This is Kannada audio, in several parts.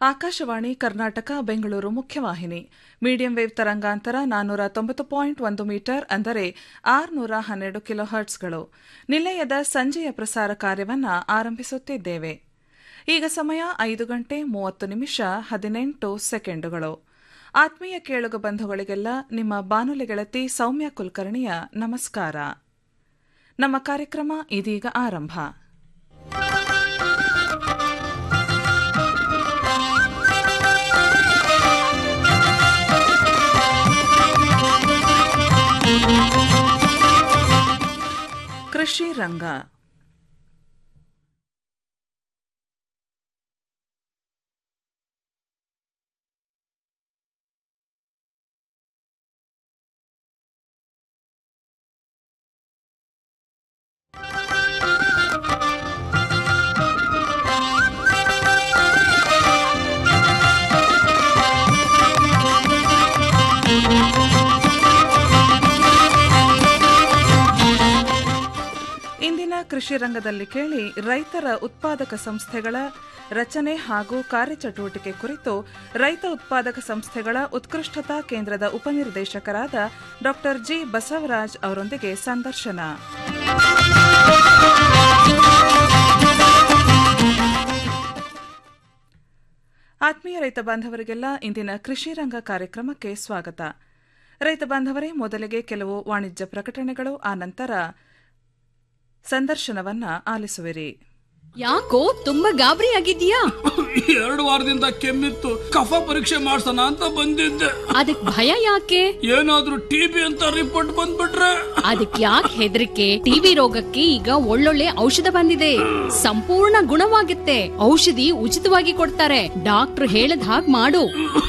ಆಕಾಶವಾಣಿ ಕರ್ನಾಟಕ ಬೆಂಗಳೂರು ಮುಖ್ಯವಾಹಿನಿ ಮೀಡಿಯಂ ವೇವ್ ತರಂಗಾಂತರ ನಾನ್ನೂರ ತೊಂಬತ್ತು ಪಾಯಿಂಟ್ ಒಂದು ಮೀಟರ್ ಅಂದರೆ ಆರುನೂರ ಹನ್ನೆರಡು ಕಿಲೋ ಹರ್ಟ್ಸ್ಗಳು ನಿಲಯದ ಸಂಜೆಯ ಪ್ರಸಾರ ಕಾರ್ಯವನ್ನು ಆರಂಭಿಸುತ್ತಿದ್ದೇವೆ ಈಗ ಸಮಯ ಐದು ಗಂಟೆ ಮೂವತ್ತು ನಿಮಿಷ ಹದಿನೆಂಟು ಸೆಕೆಂಡುಗಳು ಆತ್ಮೀಯ ಕೇಳುಗ ಬಂಧುಗಳಿಗೆಲ್ಲ ನಿಮ್ಮ ಬಾನುಲಿ ಗೆಳತಿ ಸೌಮ್ಯ ಕುಲಕರ್ಣಿಯ ನಮಸ್ಕಾರ ನಮ್ಮ ಕಾರ್ಯಕ್ರಮ ಇದೀಗ ಆರಂಭ ಕೃಷಿ ರಂಗ ಇಂದಿನ ಕೃಷಿ ರಂಗದಲ್ಲಿ ಕೇಳಿ ರೈತರ ಉತ್ಪಾದಕ ಸಂಸ್ಥೆಗಳ ರಚನೆ ಹಾಗೂ ಕಾರ್ಯಚಟುವಟಿಕೆ ಕುರಿತು ರೈತ ಉತ್ಪಾದಕ ಸಂಸ್ಥೆಗಳ ಉತ್ಕೃಷ್ಟತಾ ಕೇಂದ್ರದ ಉಪನಿರ್ದೇಶಕರಾದ ಡಾ ಜಿ ಬಸವರಾಜ್ ಅವರೊಂದಿಗೆ ಸಂದರ್ಶನ ಆತ್ಮೀಯ ರೈತ ಬಾಂಧವರಿಗೆಲ್ಲ ಇಂದಿನ ಕೃಷಿ ರಂಗ ಕಾರ್ಯಕ್ರಮಕ್ಕೆ ಸ್ವಾಗತ ರೈತ ಬಾಂಧವರೇ ಮೊದಲಿಗೆ ಕೆಲವು ವಾಣಿಜ್ಯ ಪ್ರಕಟಣೆಗಳು ಆನಂತರ ಸಂದರ್ಶನವನ್ನ ಆಲಿಸುವಿರಿ ಯಾಕೋ ತುಂಬಾ ಗಾಬರಿ ಆಗಿದ್ಯಾ ಎರಡು ವಾರದಿಂದ ಕೆಮ್ಮಿತ್ತು ಕಫ ಪರೀಕ್ಷೆ ಮಾಡ್ಸೋಣ ಅಂತ ಬಂದಿದ್ದೆ ಅದಕ್ ಭಯ ಯಾಕೆ ಏನಾದ್ರೂ ಟಿಬಿ ಅಂತ ರಿಪೋರ್ಟ್ ಬಂದ್ಬಿಟ್ರೆ ಅದಕ್ ಯಾಕೆ ಹೆದರಿಕೆ ಟಿವಿ ರೋಗಕ್ಕೆ ಈಗ ಒಳ್ಳೊಳ್ಳೆ ಔಷಧ ಬಂದಿದೆ ಸಂಪೂರ್ಣ ಗುಣವಾಗುತ್ತೆ ಔಷಧಿ ಉಚಿತವಾಗಿ ಕೊಡ್ತಾರೆ ಡಾಕ್ಟರ್ ಹೇಳದ್ ಹಾಗ್ ಮಾಡು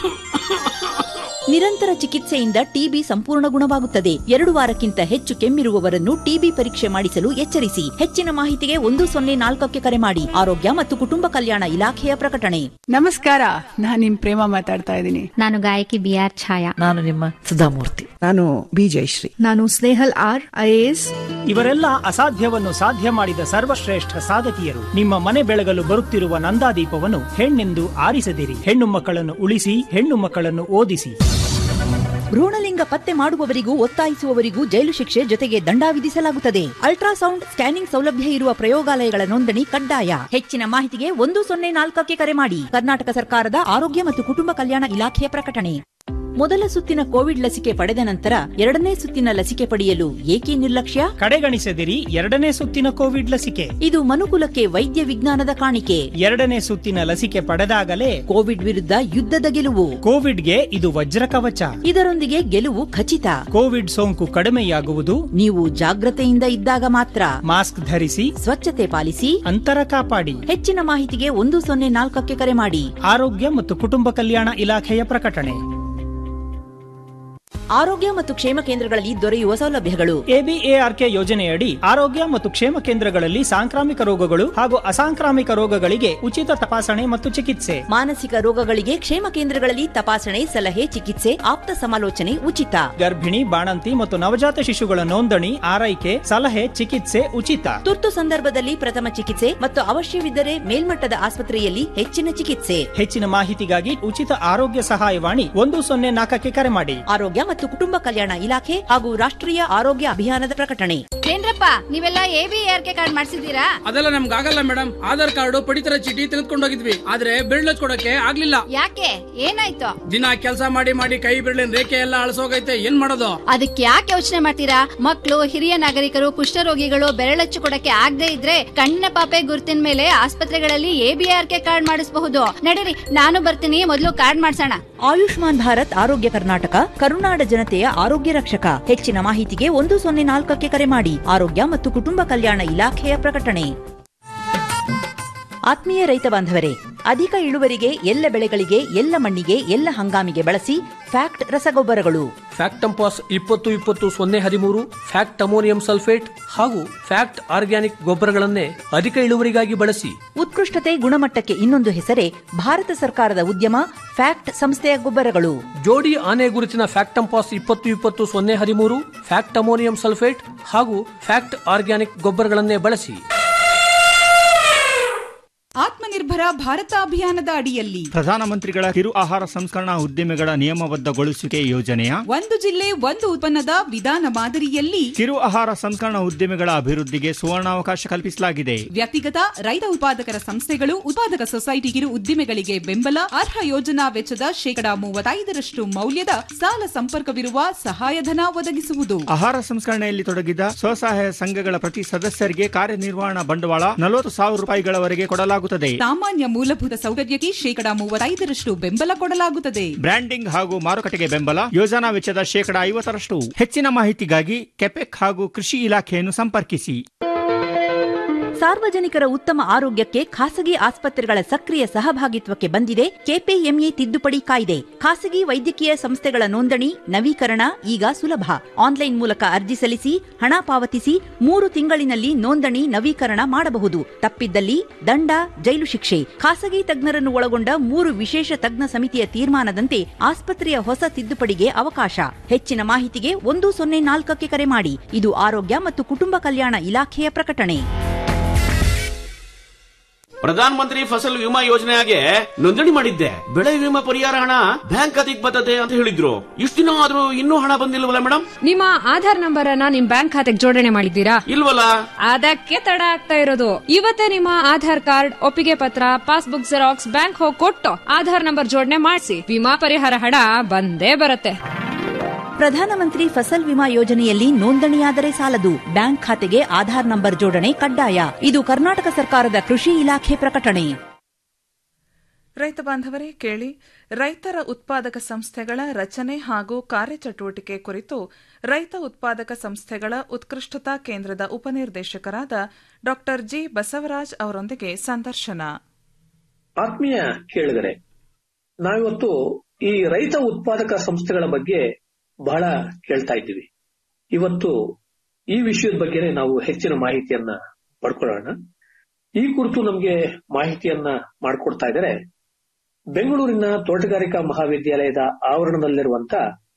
ನಿರಂತರ ಚಿಕಿತ್ಸೆಯಿಂದ ಟಿಬಿ ಸಂಪೂರ್ಣ ಗುಣವಾಗುತ್ತದೆ ಎರಡು ವಾರಕ್ಕಿಂತ ಹೆಚ್ಚು ಕೆಮ್ಮಿರುವವರನ್ನು ಟಿಬಿ ಪರೀಕ್ಷೆ ಮಾಡಿಸಲು ಎಚ್ಚರಿಸಿ ಹೆಚ್ಚಿನ ಮಾಹಿತಿಗೆ ಒಂದು ಸೊನ್ನೆ ನಾಲ್ಕಕ್ಕೆ ಕರೆ ಮಾಡಿ ಆರೋಗ್ಯ ಮತ್ತು ಕುಟುಂಬ ಕಲ್ಯಾಣ ಇಲಾಖೆಯ ಪ್ರಕಟಣೆ ನಮಸ್ಕಾರ ನಾನ್ ನಿಮ್ ಪ್ರೇಮ ಮಾತಾಡ್ತಾ ಇದ್ದೀನಿ ನಾನು ಗಾಯಕಿ ಬಿ ಆರ್ ಛಾಯಾ ನಾನು ನಿಮ್ಮ ಸುಧಾಮೂರ್ತಿ ನಾನು ಬಿ ಜಯಶ್ರೀ ನಾನು ಸ್ನೇಹಲ್ ಆರ್ ಐಎಎಸ್ ಇವರೆಲ್ಲ ಅಸಾಧ್ಯವನ್ನು ಸಾಧ್ಯ ಮಾಡಿದ ಸರ್ವಶ್ರೇಷ್ಠ ಸಾಧಕಿಯರು ನಿಮ್ಮ ಮನೆ ಬೆಳಗಲು ಬರುತ್ತಿರುವ ನಂದಾದೀಪವನ್ನು ಹೆಣ್ಣೆಂದು ಆರಿಸದಿರಿ ಹೆಣ್ಣು ಮಕ್ಕಳನ್ನು ಉಳಿಸಿ ಹೆಣ್ಣು ಮಕ್ಕಳನ್ನು ಓದಿಸಿ ಭ್ರೂಣಲಿಂಗ ಪತ್ತೆ ಮಾಡುವವರಿಗೂ ಒತ್ತಾಯಿಸುವವರಿಗೂ ಜೈಲು ಶಿಕ್ಷೆ ಜೊತೆಗೆ ದಂಡ ವಿಧಿಸಲಾಗುತ್ತದೆ ಅಲ್ಟ್ರಾಸೌಂಡ್ ಸ್ಕ್ಯಾನಿಂಗ್ ಸೌಲಭ್ಯ ಇರುವ ಪ್ರಯೋಗಾಲಯಗಳ ನೋಂದಣಿ ಕಡ್ಡಾಯ ಹೆಚ್ಚಿನ ಮಾಹಿತಿಗೆ ಒಂದು ಸೊನ್ನೆ ನಾಲ್ಕಕ್ಕೆ ಕರೆ ಮಾಡಿ ಕರ್ನಾಟಕ ಸರ್ಕಾರದ ಆರೋಗ್ಯ ಮತ್ತು ಕುಟುಂಬ ಕಲ್ಯಾಣ ಇಲಾಖೆಯ ಪ್ರಕಟಣೆ ಮೊದಲ ಸುತ್ತಿನ ಕೋವಿಡ್ ಲಸಿಕೆ ಪಡೆದ ನಂತರ ಎರಡನೇ ಸುತ್ತಿನ ಲಸಿಕೆ ಪಡೆಯಲು ಏಕೆ ನಿರ್ಲಕ್ಷ್ಯ ಕಡೆಗಣಿಸದಿರಿ ಎರಡನೇ ಸುತ್ತಿನ ಕೋವಿಡ್ ಲಸಿಕೆ ಇದು ಮನುಕುಲಕ್ಕೆ ವೈದ್ಯ ವಿಜ್ಞಾನದ ಕಾಣಿಕೆ ಎರಡನೇ ಸುತ್ತಿನ ಲಸಿಕೆ ಪಡೆದಾಗಲೇ ಕೋವಿಡ್ ವಿರುದ್ಧ ಯುದ್ಧದ ಗೆಲುವು ಕೋವಿಡ್ಗೆ ಇದು ವಜ್ರ ಕವಚ ಇದರೊಂದಿಗೆ ಗೆಲುವು ಖಚಿತ ಕೋವಿಡ್ ಸೋಂಕು ಕಡಿಮೆಯಾಗುವುದು ನೀವು ಜಾಗ್ರತೆಯಿಂದ ಇದ್ದಾಗ ಮಾತ್ರ ಮಾಸ್ಕ್ ಧರಿಸಿ ಸ್ವಚ್ಛತೆ ಪಾಲಿಸಿ ಅಂತರ ಕಾಪಾಡಿ ಹೆಚ್ಚಿನ ಮಾಹಿತಿಗೆ ಒಂದು ಸೊನ್ನೆ ನಾಲ್ಕಕ್ಕೆ ಕರೆ ಮಾಡಿ ಆರೋಗ್ಯ ಮತ್ತು ಕುಟುಂಬ ಕಲ್ಯಾಣ ಇಲಾಖೆಯ ಪ್ರಕಟಣೆ ಆರೋಗ್ಯ ಮತ್ತು ಕ್ಷೇಮ ಕೇಂದ್ರಗಳಲ್ಲಿ ದೊರೆಯುವ ಸೌಲಭ್ಯಗಳು ಎಬಿಎಆರ್ಕೆ ಯೋಜನೆಯಡಿ ಆರೋಗ್ಯ ಮತ್ತು ಕ್ಷೇಮ ಕೇಂದ್ರಗಳಲ್ಲಿ ಸಾಂಕ್ರಾಮಿಕ ರೋಗಗಳು ಹಾಗೂ ಅಸಾಂಕ್ರಾಮಿಕ ರೋಗಗಳಿಗೆ ಉಚಿತ ತಪಾಸಣೆ ಮತ್ತು ಚಿಕಿತ್ಸೆ ಮಾನಸಿಕ ರೋಗಗಳಿಗೆ ಕ್ಷೇಮ ಕೇಂದ್ರಗಳಲ್ಲಿ ತಪಾಸಣೆ ಸಲಹೆ ಚಿಕಿತ್ಸೆ ಆಪ್ತ ಸಮಾಲೋಚನೆ ಉಚಿತ ಗರ್ಭಿಣಿ ಬಾಣಂತಿ ಮತ್ತು ನವಜಾತ ಶಿಶುಗಳ ನೋಂದಣಿ ಆರೈಕೆ ಸಲಹೆ ಚಿಕಿತ್ಸೆ ಉಚಿತ ತುರ್ತು ಸಂದರ್ಭದಲ್ಲಿ ಪ್ರಥಮ ಚಿಕಿತ್ಸೆ ಮತ್ತು ಅವಶ್ಯವಿದ್ದರೆ ಮೇಲ್ಮಟ್ಟದ ಆಸ್ಪತ್ರೆಯಲ್ಲಿ ಹೆಚ್ಚಿನ ಚಿಕಿತ್ಸೆ ಹೆಚ್ಚಿನ ಮಾಹಿತಿಗಾಗಿ ಉಚಿತ ಆರೋಗ್ಯ ಸಹಾಯವಾಣಿ ಒಂದು ಸೊನ್ನೆ ನಾಲ್ಕಕ್ಕೆ ಕರೆ ಮಾಡಿ ಆರೋಗ್ಯ ಮತ್ತು ಕುಟುಂಬ ಕಲ್ಯಾಣ ಇಲಾಖೆ ಹಾಗೂ ರಾಷ್ಟ್ರೀಯ ಆರೋಗ್ಯ ಅಭಿಯಾನದ ಪ್ರಕಟಣೆ ಏನ್ರಪ್ಪ ನೀವೆಲ್ಲ ಎಬಿಆರ್ಕೆ ಕಾರ್ಡ್ ಮಾಡ್ಸಿದ್ದೀರಾ ಅದೆಲ್ಲ ನಮ್ಗೆ ಆಗಲ್ಲ ಮೇಡಮ್ ಆಧಾರ್ ಕಾರ್ಡ್ ಪಡಿತರ ಚೀಟಿ ತೆಗೆದುಕೊಂಡೋಗಿದ್ವಿ ಆದ್ರೆ ಬಿರ್ಳ್ ಕೊಡಕ್ಕೆ ಆಗ್ಲಿಲ್ಲ ಯಾಕೆ ಏನಾಯ್ತು ದಿನ ಕೆಲಸ ಮಾಡಿ ಮಾಡಿ ಕೈ ಬಿರ್ಳಿನ ರೇಖೆ ಎಲ್ಲ ಅಳಸೋಗೈತೆ ಏನ್ ಮಾಡೋದು ಅದಕ್ಕೆ ಯಾಕೆ ಯೋಚನೆ ಮಾಡ್ತೀರಾ ಮಕ್ಕಳು ಹಿರಿಯ ನಾಗರಿಕರು ಕುಷ್ಠರೋಗಿಗಳು ಬೆರಳಚ್ಚು ಕೊಡಕ್ಕೆ ಆಗದೆ ಇದ್ರೆ ಕಣ್ಣಿನ ಪಾಪೆ ಗುರುತಿನ ಮೇಲೆ ಆಸ್ಪತ್ರೆಗಳಲ್ಲಿ ಎಬಿಆರ್ಕೆ ಕಾರ್ಡ್ ಮಾಡಿಸಬಹುದು ನಡೀರಿ ನಾನು ಬರ್ತೀನಿ ಮೊದಲು ಕಾರ್ಡ್ ಮಾಡ್ಸೋಣ ಆಯುಷ್ಮಾನ್ ಭಾರತ್ ಆರೋಗ್ಯ ಕರ್ನಾಟಕ ಕರುನಾಡ ಜನತೆಯ ಆರೋಗ್ಯ ರಕ್ಷಕ ಹೆಚ್ಚಿನ ಮಾಹಿತಿಗೆ ಒಂದು ಸೊನ್ನೆ ನಾಲ್ಕಕ್ಕೆ ಕರೆ ಮಾಡಿ ಆರೋಗ್ಯ ಮತ್ತು ಕುಟುಂಬ ಕಲ್ಯಾಣ ಇಲಾಖೆಯ ಪ್ರಕಟಣೆ ಆತ್ಮೀಯ ರೈತ ಬಾಂಧವರೇ ಅಧಿಕ ಇಳುವರಿಗೆ ಎಲ್ಲ ಬೆಳೆಗಳಿಗೆ ಎಲ್ಲ ಮಣ್ಣಿಗೆ ಎಲ್ಲ ಹಂಗಾಮಿಗೆ ಬಳಸಿ ಫ್ಯಾಕ್ಟ್ ರಸಗೊಬ್ಬರಗಳು ಫ್ಯಾಕ್ಟಂಪಾಸ್ ಇಪ್ಪತ್ತು ಇಪ್ಪತ್ತು ಸೊನ್ನೆ ಹದಿಮೂರು ಫ್ಯಾಕ್ಟ್ ಅಮೋನಿಯಂ ಸಲ್ಫೇಟ್ ಹಾಗೂ ಫ್ಯಾಕ್ಟ್ ಆರ್ಗ್ಯಾನಿಕ್ ಗೊಬ್ಬರಗಳನ್ನೇ ಅಧಿಕ ಇಳುವರಿಗಾಗಿ ಬಳಸಿ ಉತ್ಕೃಷ್ಟತೆ ಗುಣಮಟ್ಟಕ್ಕೆ ಇನ್ನೊಂದು ಹೆಸರೇ ಭಾರತ ಸರ್ಕಾರದ ಉದ್ಯಮ ಫ್ಯಾಕ್ಟ್ ಸಂಸ್ಥೆಯ ಗೊಬ್ಬರಗಳು ಜೋಡಿ ಆನೆ ಗುರುತಿನ ಫ್ಯಾಕ್ಟಂಪಾಸ್ ಇಪ್ಪತ್ತು ಇಪ್ಪತ್ತು ಸೊನ್ನೆ ಹದಿಮೂರು ಫ್ಯಾಕ್ಟ್ ಅಮೋನಿಯಂ ಸಲ್ಫೇಟ್ ಹಾಗೂ ಫ್ಯಾಕ್ಟ್ ಆರ್ಗ್ಯಾನಿಕ್ ಗೊಬ್ಬರಗಳನ್ನೇ ಬಳಸಿ ಆತ್ಮನಿರ್ಭರ ಭಾರತ ಅಭಿಯಾನದ ಅಡಿಯಲ್ಲಿ ಪ್ರಧಾನಮಂತ್ರಿಗಳ ಕಿರು ಆಹಾರ ಸಂಸ್ಕರಣಾ ಉದ್ದಿಮೆಗಳ ನಿಯಮಬದ್ಧಗೊಳಿಸುವಿಕೆ ಯೋಜನೆಯ ಒಂದು ಜಿಲ್ಲೆ ಒಂದು ಉತ್ಪನ್ನದ ವಿಧಾನ ಮಾದರಿಯಲ್ಲಿ ಕಿರು ಆಹಾರ ಸಂಸ್ಕರಣಾ ಉದ್ದಿಮೆಗಳ ಅಭಿವೃದ್ಧಿಗೆ ಸುವರ್ಣಾವಕಾಶ ಕಲ್ಪಿಸಲಾಗಿದೆ ವ್ಯಕ್ತಿಗತ ರೈತ ಉತ್ಪಾದಕರ ಸಂಸ್ಥೆಗಳು ಉತ್ಪಾದಕ ಸೊಸೈಟಿ ಕಿರು ಉದ್ದಿಮೆಗಳಿಗೆ ಬೆಂಬಲ ಅರ್ಹ ಯೋಜನಾ ವೆಚ್ಚದ ಶೇಕಡಾ ಮೂವತ್ತೈದರಷ್ಟು ಮೌಲ್ಯದ ಸಾಲ ಸಂಪರ್ಕವಿರುವ ಸಹಾಯಧನ ಒದಗಿಸುವುದು ಆಹಾರ ಸಂಸ್ಕರಣೆಯಲ್ಲಿ ತೊಡಗಿದ ಸ್ವಸಹಾಯ ಸಂಘಗಳ ಪ್ರತಿ ಸದಸ್ಯರಿಗೆ ಕಾರ್ಯನಿರ್ವಹಣಾ ಬಂಡವಾಳ ನಲವತ್ತು ಸಾವಿರ ರೂಪಾಯಿಗಳವರೆಗೆ ಕೊಡಲಾಗುತ್ತದೆ ಸಾಮಾನ್ಯ ಮೂಲಭೂತ ಸೌಕರ್ಯಕ್ಕೆ ಶೇಕಡಾ ಮೂವತ್ತೈದರಷ್ಟು ಬೆಂಬಲ ಕೊಡಲಾಗುತ್ತದೆ ಬ್ರ್ಯಾಂಡಿಂಗ್ ಹಾಗೂ ಮಾರುಕಟ್ಟೆಗೆ ಬೆಂಬಲ ಯೋಜನಾ ವೆಚ್ಚದ ಶೇಕಡಾ ಐವತ್ತರಷ್ಟು ಹೆಚ್ಚಿನ ಮಾಹಿತಿಗಾಗಿ ಕೆಪೆಕ್ ಹಾಗೂ ಕೃಷಿ ಇಲಾಖೆಯನ್ನು ಸಂಪರ್ಕಿಸಿ ಸಾರ್ವಜನಿಕರ ಉತ್ತಮ ಆರೋಗ್ಯಕ್ಕೆ ಖಾಸಗಿ ಆಸ್ಪತ್ರೆಗಳ ಸಕ್ರಿಯ ಸಹಭಾಗಿತ್ವಕ್ಕೆ ಬಂದಿದೆ ಕೆಪಿಎಂಇ ತಿದ್ದುಪಡಿ ಕಾಯ್ದೆ ಖಾಸಗಿ ವೈದ್ಯಕೀಯ ಸಂಸ್ಥೆಗಳ ನೋಂದಣಿ ನವೀಕರಣ ಈಗ ಸುಲಭ ಆನ್ಲೈನ್ ಮೂಲಕ ಅರ್ಜಿ ಸಲ್ಲಿಸಿ ಹಣ ಪಾವತಿಸಿ ಮೂರು ತಿಂಗಳಿನಲ್ಲಿ ನೋಂದಣಿ ನವೀಕರಣ ಮಾಡಬಹುದು ತಪ್ಪಿದ್ದಲ್ಲಿ ದಂಡ ಜೈಲು ಶಿಕ್ಷೆ ಖಾಸಗಿ ತಜ್ಞರನ್ನು ಒಳಗೊಂಡ ಮೂರು ವಿಶೇಷ ತಜ್ಞ ಸಮಿತಿಯ ತೀರ್ಮಾನದಂತೆ ಆಸ್ಪತ್ರೆಯ ಹೊಸ ತಿದ್ದುಪಡಿಗೆ ಅವಕಾಶ ಹೆಚ್ಚಿನ ಮಾಹಿತಿಗೆ ಒಂದು ಸೊನ್ನೆ ನಾಲ್ಕಕ್ಕೆ ಕರೆ ಮಾಡಿ ಇದು ಆರೋಗ್ಯ ಮತ್ತು ಕುಟುಂಬ ಕಲ್ಯಾಣ ಇಲಾಖೆಯ ಪ್ರಕಟಣೆ ಪ್ರಧಾನ ಮಂತ್ರಿ ಫಸಲ್ ವಿಮಾ ಯೋಜನೆಗೆ ನೋಂದಣಿ ಮಾಡಿದ್ದೆ ಬೆಳೆ ವಿಮಾ ಪರಿಹಾರ ಹಣ ಬ್ಯಾಂಕ್ ಖಾತೆಗೆ ಬರ್ತದೆ ಅಂತ ಹೇಳಿದ್ರು ಇಷ್ಟು ದಿನ ಆದ್ರೂ ಇನ್ನೂ ಹಣ ಬಂದಿಲ್ವಲ್ಲ ಮೇಡಮ್ ನಿಮ್ಮ ಆಧಾರ್ ನಂಬರ್ ಅನ್ನ ನಿಮ್ ಬ್ಯಾಂಕ್ ಖಾತೆಗೆ ಜೋಡಣೆ ಮಾಡಿದ್ದೀರಾ ಇಲ್ವಲ್ಲ ಅದಕ್ಕೆ ತಡ ಆಗ್ತಾ ಇರೋದು ಇವತ್ತೇ ನಿಮ್ಮ ಆಧಾರ್ ಕಾರ್ಡ್ ಒಪ್ಪಿಗೆ ಪತ್ರ ಪಾಸ್ಬುಕ್ ಜೆರಾಕ್ಸ್ ಬ್ಯಾಂಕ್ ಹೋಗಿ ಕೊಟ್ಟು ಆಧಾರ್ ನಂಬರ್ ಜೋಡಣೆ ಮಾಡಿಸಿ ವಿಮಾ ಪರಿಹಾರ ಹಣ ಬಂದೇ ಬರುತ್ತೆ ಪ್ರಧಾನಮಂತ್ರಿ ಫಸಲ್ ವಿಮಾ ಯೋಜನೆಯಲ್ಲಿ ನೋಂದಣಿಯಾದರೆ ಸಾಲದು ಬ್ಯಾಂಕ್ ಖಾತೆಗೆ ಆಧಾರ್ ನಂಬರ್ ಜೋಡಣೆ ಕಡ್ಡಾಯ ಇದು ಕರ್ನಾಟಕ ಸರ್ಕಾರದ ಕೃಷಿ ಇಲಾಖೆ ಪ್ರಕಟಣೆ ರೈತ ಬಾಂಧವರೇ ಕೇಳಿ ರೈತರ ಉತ್ಪಾದಕ ಸಂಸ್ಥೆಗಳ ರಚನೆ ಹಾಗೂ ಕಾರ್ಯಚಟುವಟಿಕೆ ಕುರಿತು ರೈತ ಉತ್ಪಾದಕ ಸಂಸ್ಥೆಗಳ ಉತ್ಕೃಷ್ಟತಾ ಕೇಂದ್ರದ ಉಪನಿರ್ದೇಶಕರಾದ ಡಾ ಜಿ ಬಸವರಾಜ್ ಅವರೊಂದಿಗೆ ಸಂದರ್ಶನ ಆತ್ಮೀಯ ಕೇಳಿದರೆ ನಾವಿವತ್ತು ಈ ರೈತ ಉತ್ಪಾದಕ ಸಂಸ್ಥೆಗಳ ಬಗ್ಗೆ ಬಹಳ ಕೇಳ್ತಾ ಇದ್ದೀವಿ ಇವತ್ತು ಈ ವಿಷಯದ ಬಗ್ಗೆ ನಾವು ಹೆಚ್ಚಿನ ಮಾಹಿತಿಯನ್ನ ಪಡ್ಕೊಳ್ಳೋಣ ಈ ಕುರಿತು ನಮಗೆ ಮಾಹಿತಿಯನ್ನ ಮಾಡಿಕೊಡ್ತಾ ಇದ್ದಾರೆ ಬೆಂಗಳೂರಿನ ತೋಟಗಾರಿಕಾ ಮಹಾವಿದ್ಯಾಲಯದ ಆವರಣದಲ್ಲಿರುವಂತ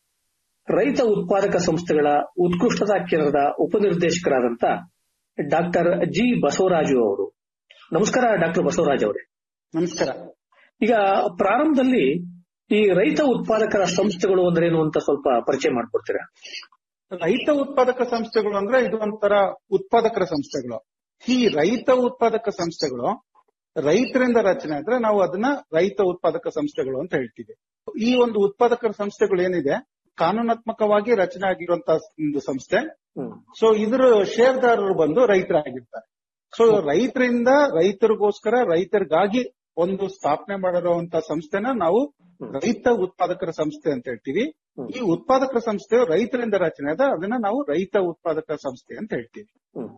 ರೈತ ಉತ್ಪಾದಕ ಸಂಸ್ಥೆಗಳ ಉತ್ಕೃಷ್ಟತಾ ಕೇಂದ್ರದ ಉಪನಿರ್ದೇಶಕರಾದಂತ ಡಾಕ್ಟರ್ ಜಿ ಬಸವರಾಜು ಅವರು ನಮಸ್ಕಾರ ಡಾಕ್ಟರ್ ಬಸವರಾಜ್ ಅವರೇ ನಮಸ್ಕಾರ ಈಗ ಪ್ರಾರಂಭದಲ್ಲಿ ಈ ರೈತ ಉತ್ಪಾದಕರ ಸಂಸ್ಥೆಗಳು ಅಂದ್ರೇನು ಅಂತ ಸ್ವಲ್ಪ ಪರಿಚಯ ಮಾಡ್ಕೊಡ್ತೀರಾ ರೈತ ಉತ್ಪಾದಕ ಸಂಸ್ಥೆಗಳು ಅಂದ್ರೆ ಇದು ಒಂಥರ ಉತ್ಪಾದಕರ ಸಂಸ್ಥೆಗಳು ಈ ರೈತ ಉತ್ಪಾದಕ ಸಂಸ್ಥೆಗಳು ರೈತರಿಂದ ರಚನೆ ಆದ್ರೆ ನಾವು ಅದನ್ನ ರೈತ ಉತ್ಪಾದಕ ಸಂಸ್ಥೆಗಳು ಅಂತ ಹೇಳ್ತೀವಿ ಈ ಒಂದು ಉತ್ಪಾದಕರ ಸಂಸ್ಥೆಗಳು ಏನಿದೆ ಕಾನೂನಾತ್ಮಕವಾಗಿ ರಚನೆ ಆಗಿರುವಂತಹ ಒಂದು ಸಂಸ್ಥೆ ಸೊ ಇದ್ರ ಷೇರ್ದಾರರು ಬಂದು ರೈತರಾಗಿರ್ತಾರೆ ಸೊ ರೈತರಿಂದ ರೈತರಿಗೋಸ್ಕರ ರೈತರಿಗಾಗಿ ಒಂದು ಸ್ಥಾಪನೆ ಮಾಡಿರುವಂತ ಸಂಸ್ಥೆನ ನಾವು ರೈತ ಉತ್ಪಾದಕರ ಸಂಸ್ಥೆ ಅಂತ ಹೇಳ್ತೀವಿ ಈ ಉತ್ಪಾದಕರ ಸಂಸ್ಥೆಯು ರೈತರಿಂದ ರಚನೆ ಆದ ಅದನ್ನ ನಾವು ರೈತ ಉತ್ಪಾದಕ ಸಂಸ್ಥೆ ಅಂತ ಹೇಳ್ತೀವಿ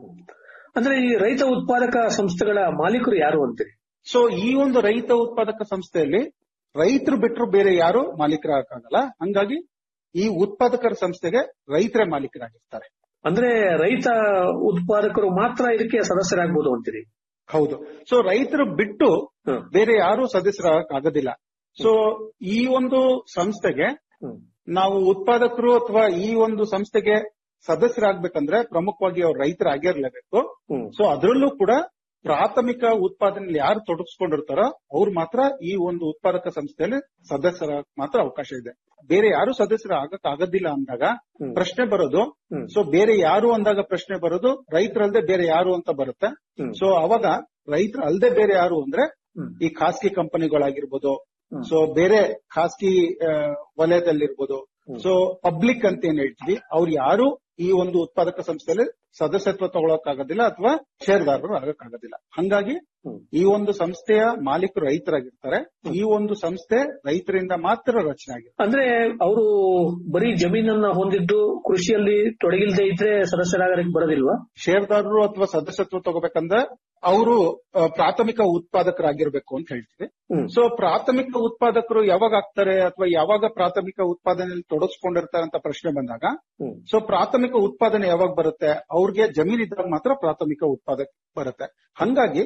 ಅಂದ್ರೆ ಈ ರೈತ ಉತ್ಪಾದಕ ಸಂಸ್ಥೆಗಳ ಮಾಲೀಕರು ಯಾರು ಅಂತೀರಿ ಸೊ ಈ ಒಂದು ರೈತ ಉತ್ಪಾದಕ ಸಂಸ್ಥೆಯಲ್ಲಿ ರೈತರು ಬಿಟ್ಟರು ಬೇರೆ ಯಾರು ಮಾಲೀಕರಾಗಲ್ಲ ಹಂಗಾಗಿ ಈ ಉತ್ಪಾದಕರ ಸಂಸ್ಥೆಗೆ ರೈತರೇ ಮಾಲೀಕರಾಗಿರ್ತಾರೆ ಅಂದ್ರೆ ರೈತ ಉತ್ಪಾದಕರು ಮಾತ್ರ ಇದಕ್ಕೆ ಸದಸ್ಯರಾಗಬಹುದು ಅಂತೀರಿ ಹೌದು ಸೊ ರೈತರು ಬಿಟ್ಟು ಬೇರೆ ಯಾರು ಸದಸ್ಯರಾಗೋದಿಲ್ಲ ಸೊ ಈ ಒಂದು ಸಂಸ್ಥೆಗೆ ನಾವು ಉತ್ಪಾದಕರು ಅಥವಾ ಈ ಒಂದು ಸಂಸ್ಥೆಗೆ ಸದಸ್ಯರಾಗ್ಬೇಕಂದ್ರೆ ಪ್ರಮುಖವಾಗಿ ಅವ್ರು ರೈತರಾಗಿರ್ಲೇಬೇಕು ಸೊ ಅದರಲ್ಲೂ ಕೂಡ ಪ್ರಾಥಮಿಕ ಉತ್ಪಾದನೆಯಲ್ಲಿ ಯಾರು ತೊಡಗಿಸ್ಕೊಂಡಿರ್ತಾರೋ ಅವ್ರು ಮಾತ್ರ ಈ ಒಂದು ಉತ್ಪಾದಕ ಸಂಸ್ಥೆಯಲ್ಲಿ ಸದಸ್ಯರ ಮಾತ್ರ ಅವಕಾಶ ಇದೆ ಬೇರೆ ಯಾರು ಸದಸ್ಯರ ಆಗಕ್ ಆಗೋದಿಲ್ಲ ಅಂದಾಗ ಪ್ರಶ್ನೆ ಬರೋದು ಸೊ ಬೇರೆ ಯಾರು ಅಂದಾಗ ಪ್ರಶ್ನೆ ಬರೋದು ರೈತರಲ್ದೆ ಬೇರೆ ಯಾರು ಅಂತ ಬರುತ್ತೆ ಸೊ ಅವಾಗ ರೈತರು ಅಲ್ದೆ ಬೇರೆ ಯಾರು ಅಂದ್ರೆ ಈ ಖಾಸಗಿ ಕಂಪನಿಗಳಾಗಿರ್ಬೋದು ಸೊ ಬೇರೆ ಖಾಸಗಿ ವಲಯದಲ್ಲಿರ್ಬೋದು ಸೊ ಪಬ್ಲಿಕ್ ಅಂತ ಏನ್ ಹೇಳ್ತೀವಿ ಅವ್ರು ಯಾರು ಈ ಒಂದು ಉತ್ಪಾದಕ ಸಂಸ್ಥೆಯಲ್ಲಿ ಸದಸ್ಯತ್ವ ತಗೊಳಕ್ಕಾಗೋದಿಲ್ಲ ಅಥವಾ ಷೇರ್ದಾರರು ಆಗಕ್ಕಾಗೋದಿಲ್ಲ ಹಂಗಾಗಿ ಈ ಒಂದು ಸಂಸ್ಥೆಯ ಮಾಲೀಕರು ರೈತರಾಗಿರ್ತಾರೆ ಈ ಒಂದು ಸಂಸ್ಥೆ ರೈತರಿಂದ ಮಾತ್ರ ರಚನೆ ಆಗಿದೆ ಅಂದ್ರೆ ಅವರು ಬರೀ ಜಮೀನನ್ನ ಹೊಂದಿದ್ದು ಕೃಷಿಯಲ್ಲಿ ತೊಡಗಿಲ್ದೇ ಇದ್ರೆ ಸದಸ್ಯರಾಗಲಿಕ್ಕೆ ಬರೋದಿಲ್ವಾ ಷೇರ್ದಾರರು ಅಥವಾ ಸದಸ್ಯತ್ವ ತಗೋಬೇಕಂದ್ರೆ ಅವರು ಪ್ರಾಥಮಿಕ ಉತ್ಪಾದಕರಾಗಿರ್ಬೇಕು ಅಂತ ಹೇಳ್ತೀವಿ ಸೊ ಪ್ರಾಥಮಿಕ ಉತ್ಪಾದಕರು ಯಾವಾಗ ಆಗ್ತಾರೆ ಅಥವಾ ಯಾವಾಗ ಪ್ರಾಥಮಿಕ ಉತ್ಪಾದನೆಯಲ್ಲಿ ತೊಡಗಿಸ್ಕೊಂಡಿರ್ತಾರೆ ಅಂತ ಪ್ರಶ್ನೆ ಬಂದಾಗ ಸೊ ಪ್ರಾಥಮಿಕ ಉತ್ಪಾದನೆ ಯಾವಾಗ ಬರುತ್ತೆ ಅವ್ರಿಗೆ ಜಮೀನಿದ್ದಾಗ ಮಾತ್ರ ಪ್ರಾಥಮಿಕ ಉತ್ಪಾದಕ ಬರುತ್ತೆ ಹಂಗಾಗಿ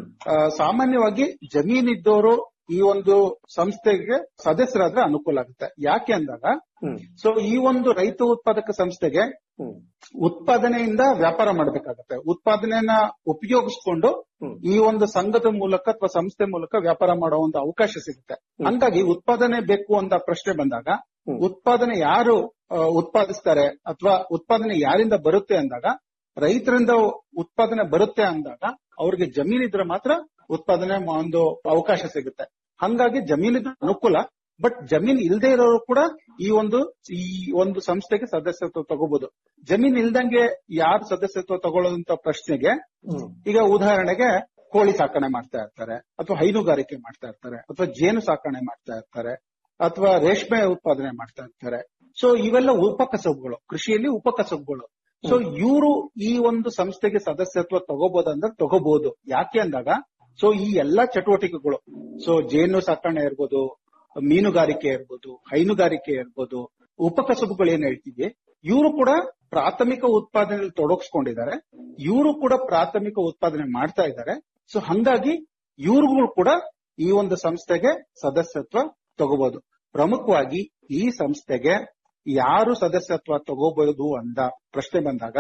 ಸಾಮಾನ್ಯವಾಗಿ ಜಮೀನಿದ್ದವರು ಈ ಒಂದು ಸಂಸ್ಥೆಗೆ ಸದಸ್ಯರಾದ್ರೆ ಅನುಕೂಲ ಆಗುತ್ತೆ ಯಾಕೆ ಅಂದಾಗ ಸೊ ಈ ಒಂದು ರೈತ ಉತ್ಪಾದಕ ಸಂಸ್ಥೆಗೆ ಉತ್ಪಾದನೆಯಿಂದ ವ್ಯಾಪಾರ ಮಾಡಬೇಕಾಗತ್ತೆ ಉತ್ಪಾದನೆಯನ್ನ ಉಪಯೋಗಿಸ್ಕೊಂಡು ಈ ಒಂದು ಸಂಘದ ಮೂಲಕ ಅಥವಾ ಸಂಸ್ಥೆ ಮೂಲಕ ವ್ಯಾಪಾರ ಮಾಡೋ ಒಂದು ಅವಕಾಶ ಸಿಗುತ್ತೆ ಹಂಗಾಗಿ ಉತ್ಪಾದನೆ ಬೇಕು ಅಂತ ಪ್ರಶ್ನೆ ಬಂದಾಗ ಉತ್ಪಾದನೆ ಯಾರು ಆ, ಉತ್ಪಾದಿಸ್ತಾರೆ ಅಥವಾ ಉತ್ಪಾದನೆ ಯಾರಿಂದ ಬರುತ್ತೆ ಅಂದಾಗ ರೈತರಿಂದ ಉತ್ಪಾದನೆ ಬರುತ್ತೆ ಅಂದಾಗ ಅವ್ರಿಗೆ ಜಮೀನಿದ್ರೆ ಮಾತ್ರ ಉತ್ಪಾದನೆ ಮಾ- ಒಂದು ಅವಕಾಶ ಸಿಗುತ್ತೆ ಹಂಗಾಗಿ ಜಮೀನಿದ್ರೆ ಅನುಕೂಲ ಬಟ್ ಜಮೀನ್ ಇಲ್ಲದೆ ಇರೋರು ಕೂಡ ಈ ಒಂದು ಈ ಒಂದು ಸಂಸ್ಥೆಗೆ ಸದಸ್ಯತ್ವ ತಗೋಬಹುದು ಜಮೀನ್ ಇಲ್ದಂಗೆ ಯಾರು ಸದಸ್ಯತ್ವ ತಗೊಳ್ಳೋದಂತ ಪ್ರಶ್ನೆಗೆ ಈಗ ಉದಾಹರಣೆಗೆ ಕೋಳಿ ಸಾಕಣೆ ಮಾಡ್ತಾ ಇರ್ತಾರೆ ಅಥವಾ ಹೈನುಗಾರಿಕೆ ಮಾಡ್ತಾ ಇರ್ತಾರೆ ಅಥವಾ ಜೇನು ಸಾಕಣೆ ಮಾಡ್ತಾ ಇರ್ತಾರೆ ಅಥವಾ ರೇಷ್ಮೆ ಉತ್ಪಾದನೆ ಮಾಡ್ತಾ ಇರ್ತಾರೆ ಸೊ ಇವೆಲ್ಲ ಉಪಕಸಬುಗಳು ಕೃಷಿಯಲ್ಲಿ ಉಪಕಸಬುಗಳು ಸೊ ಇವರು ಈ ಒಂದು ಸಂಸ್ಥೆಗೆ ಸದಸ್ಯತ್ವ ತಗೋಬಹುದಂದ್ರೆ ತಗೋಬಹುದು ಯಾಕೆ ಅಂದಾಗ ಸೊ ಈ ಎಲ್ಲಾ ಚಟುವಟಿಕೆಗಳು ಸೊ ಜೇನು ಸಾಕಣೆ ಇರ್ಬೋದು ಮೀನುಗಾರಿಕೆ ಇರ್ಬೋದು ಹೈನುಗಾರಿಕೆ ಇರ್ಬೋದು ಉಪಕಸಬುಗಳು ಏನ್ ಹೇಳ್ತೀವಿ ಇವರು ಕೂಡ ಪ್ರಾಥಮಿಕ ಉತ್ಪಾದನೆಯಲ್ಲಿ ತೊಡಗಿಸ್ಕೊಂಡಿದ್ದಾರೆ ಇವರು ಕೂಡ ಪ್ರಾಥಮಿಕ ಉತ್ಪಾದನೆ ಮಾಡ್ತಾ ಇದ್ದಾರೆ ಸೊ ಹಂಗಾಗಿ ಇವ್ರುಗಳು ಕೂಡ ಈ ಒಂದು ಸಂಸ್ಥೆಗೆ ಸದಸ್ಯತ್ವ ತಗೋಬಹುದು ಪ್ರಮುಖವಾಗಿ ಈ ಸಂಸ್ಥೆಗೆ ಯಾರು ಸದಸ್ಯತ್ವ ತಗೋಬಹುದು ಅಂತ ಪ್ರಶ್ನೆ ಬಂದಾಗ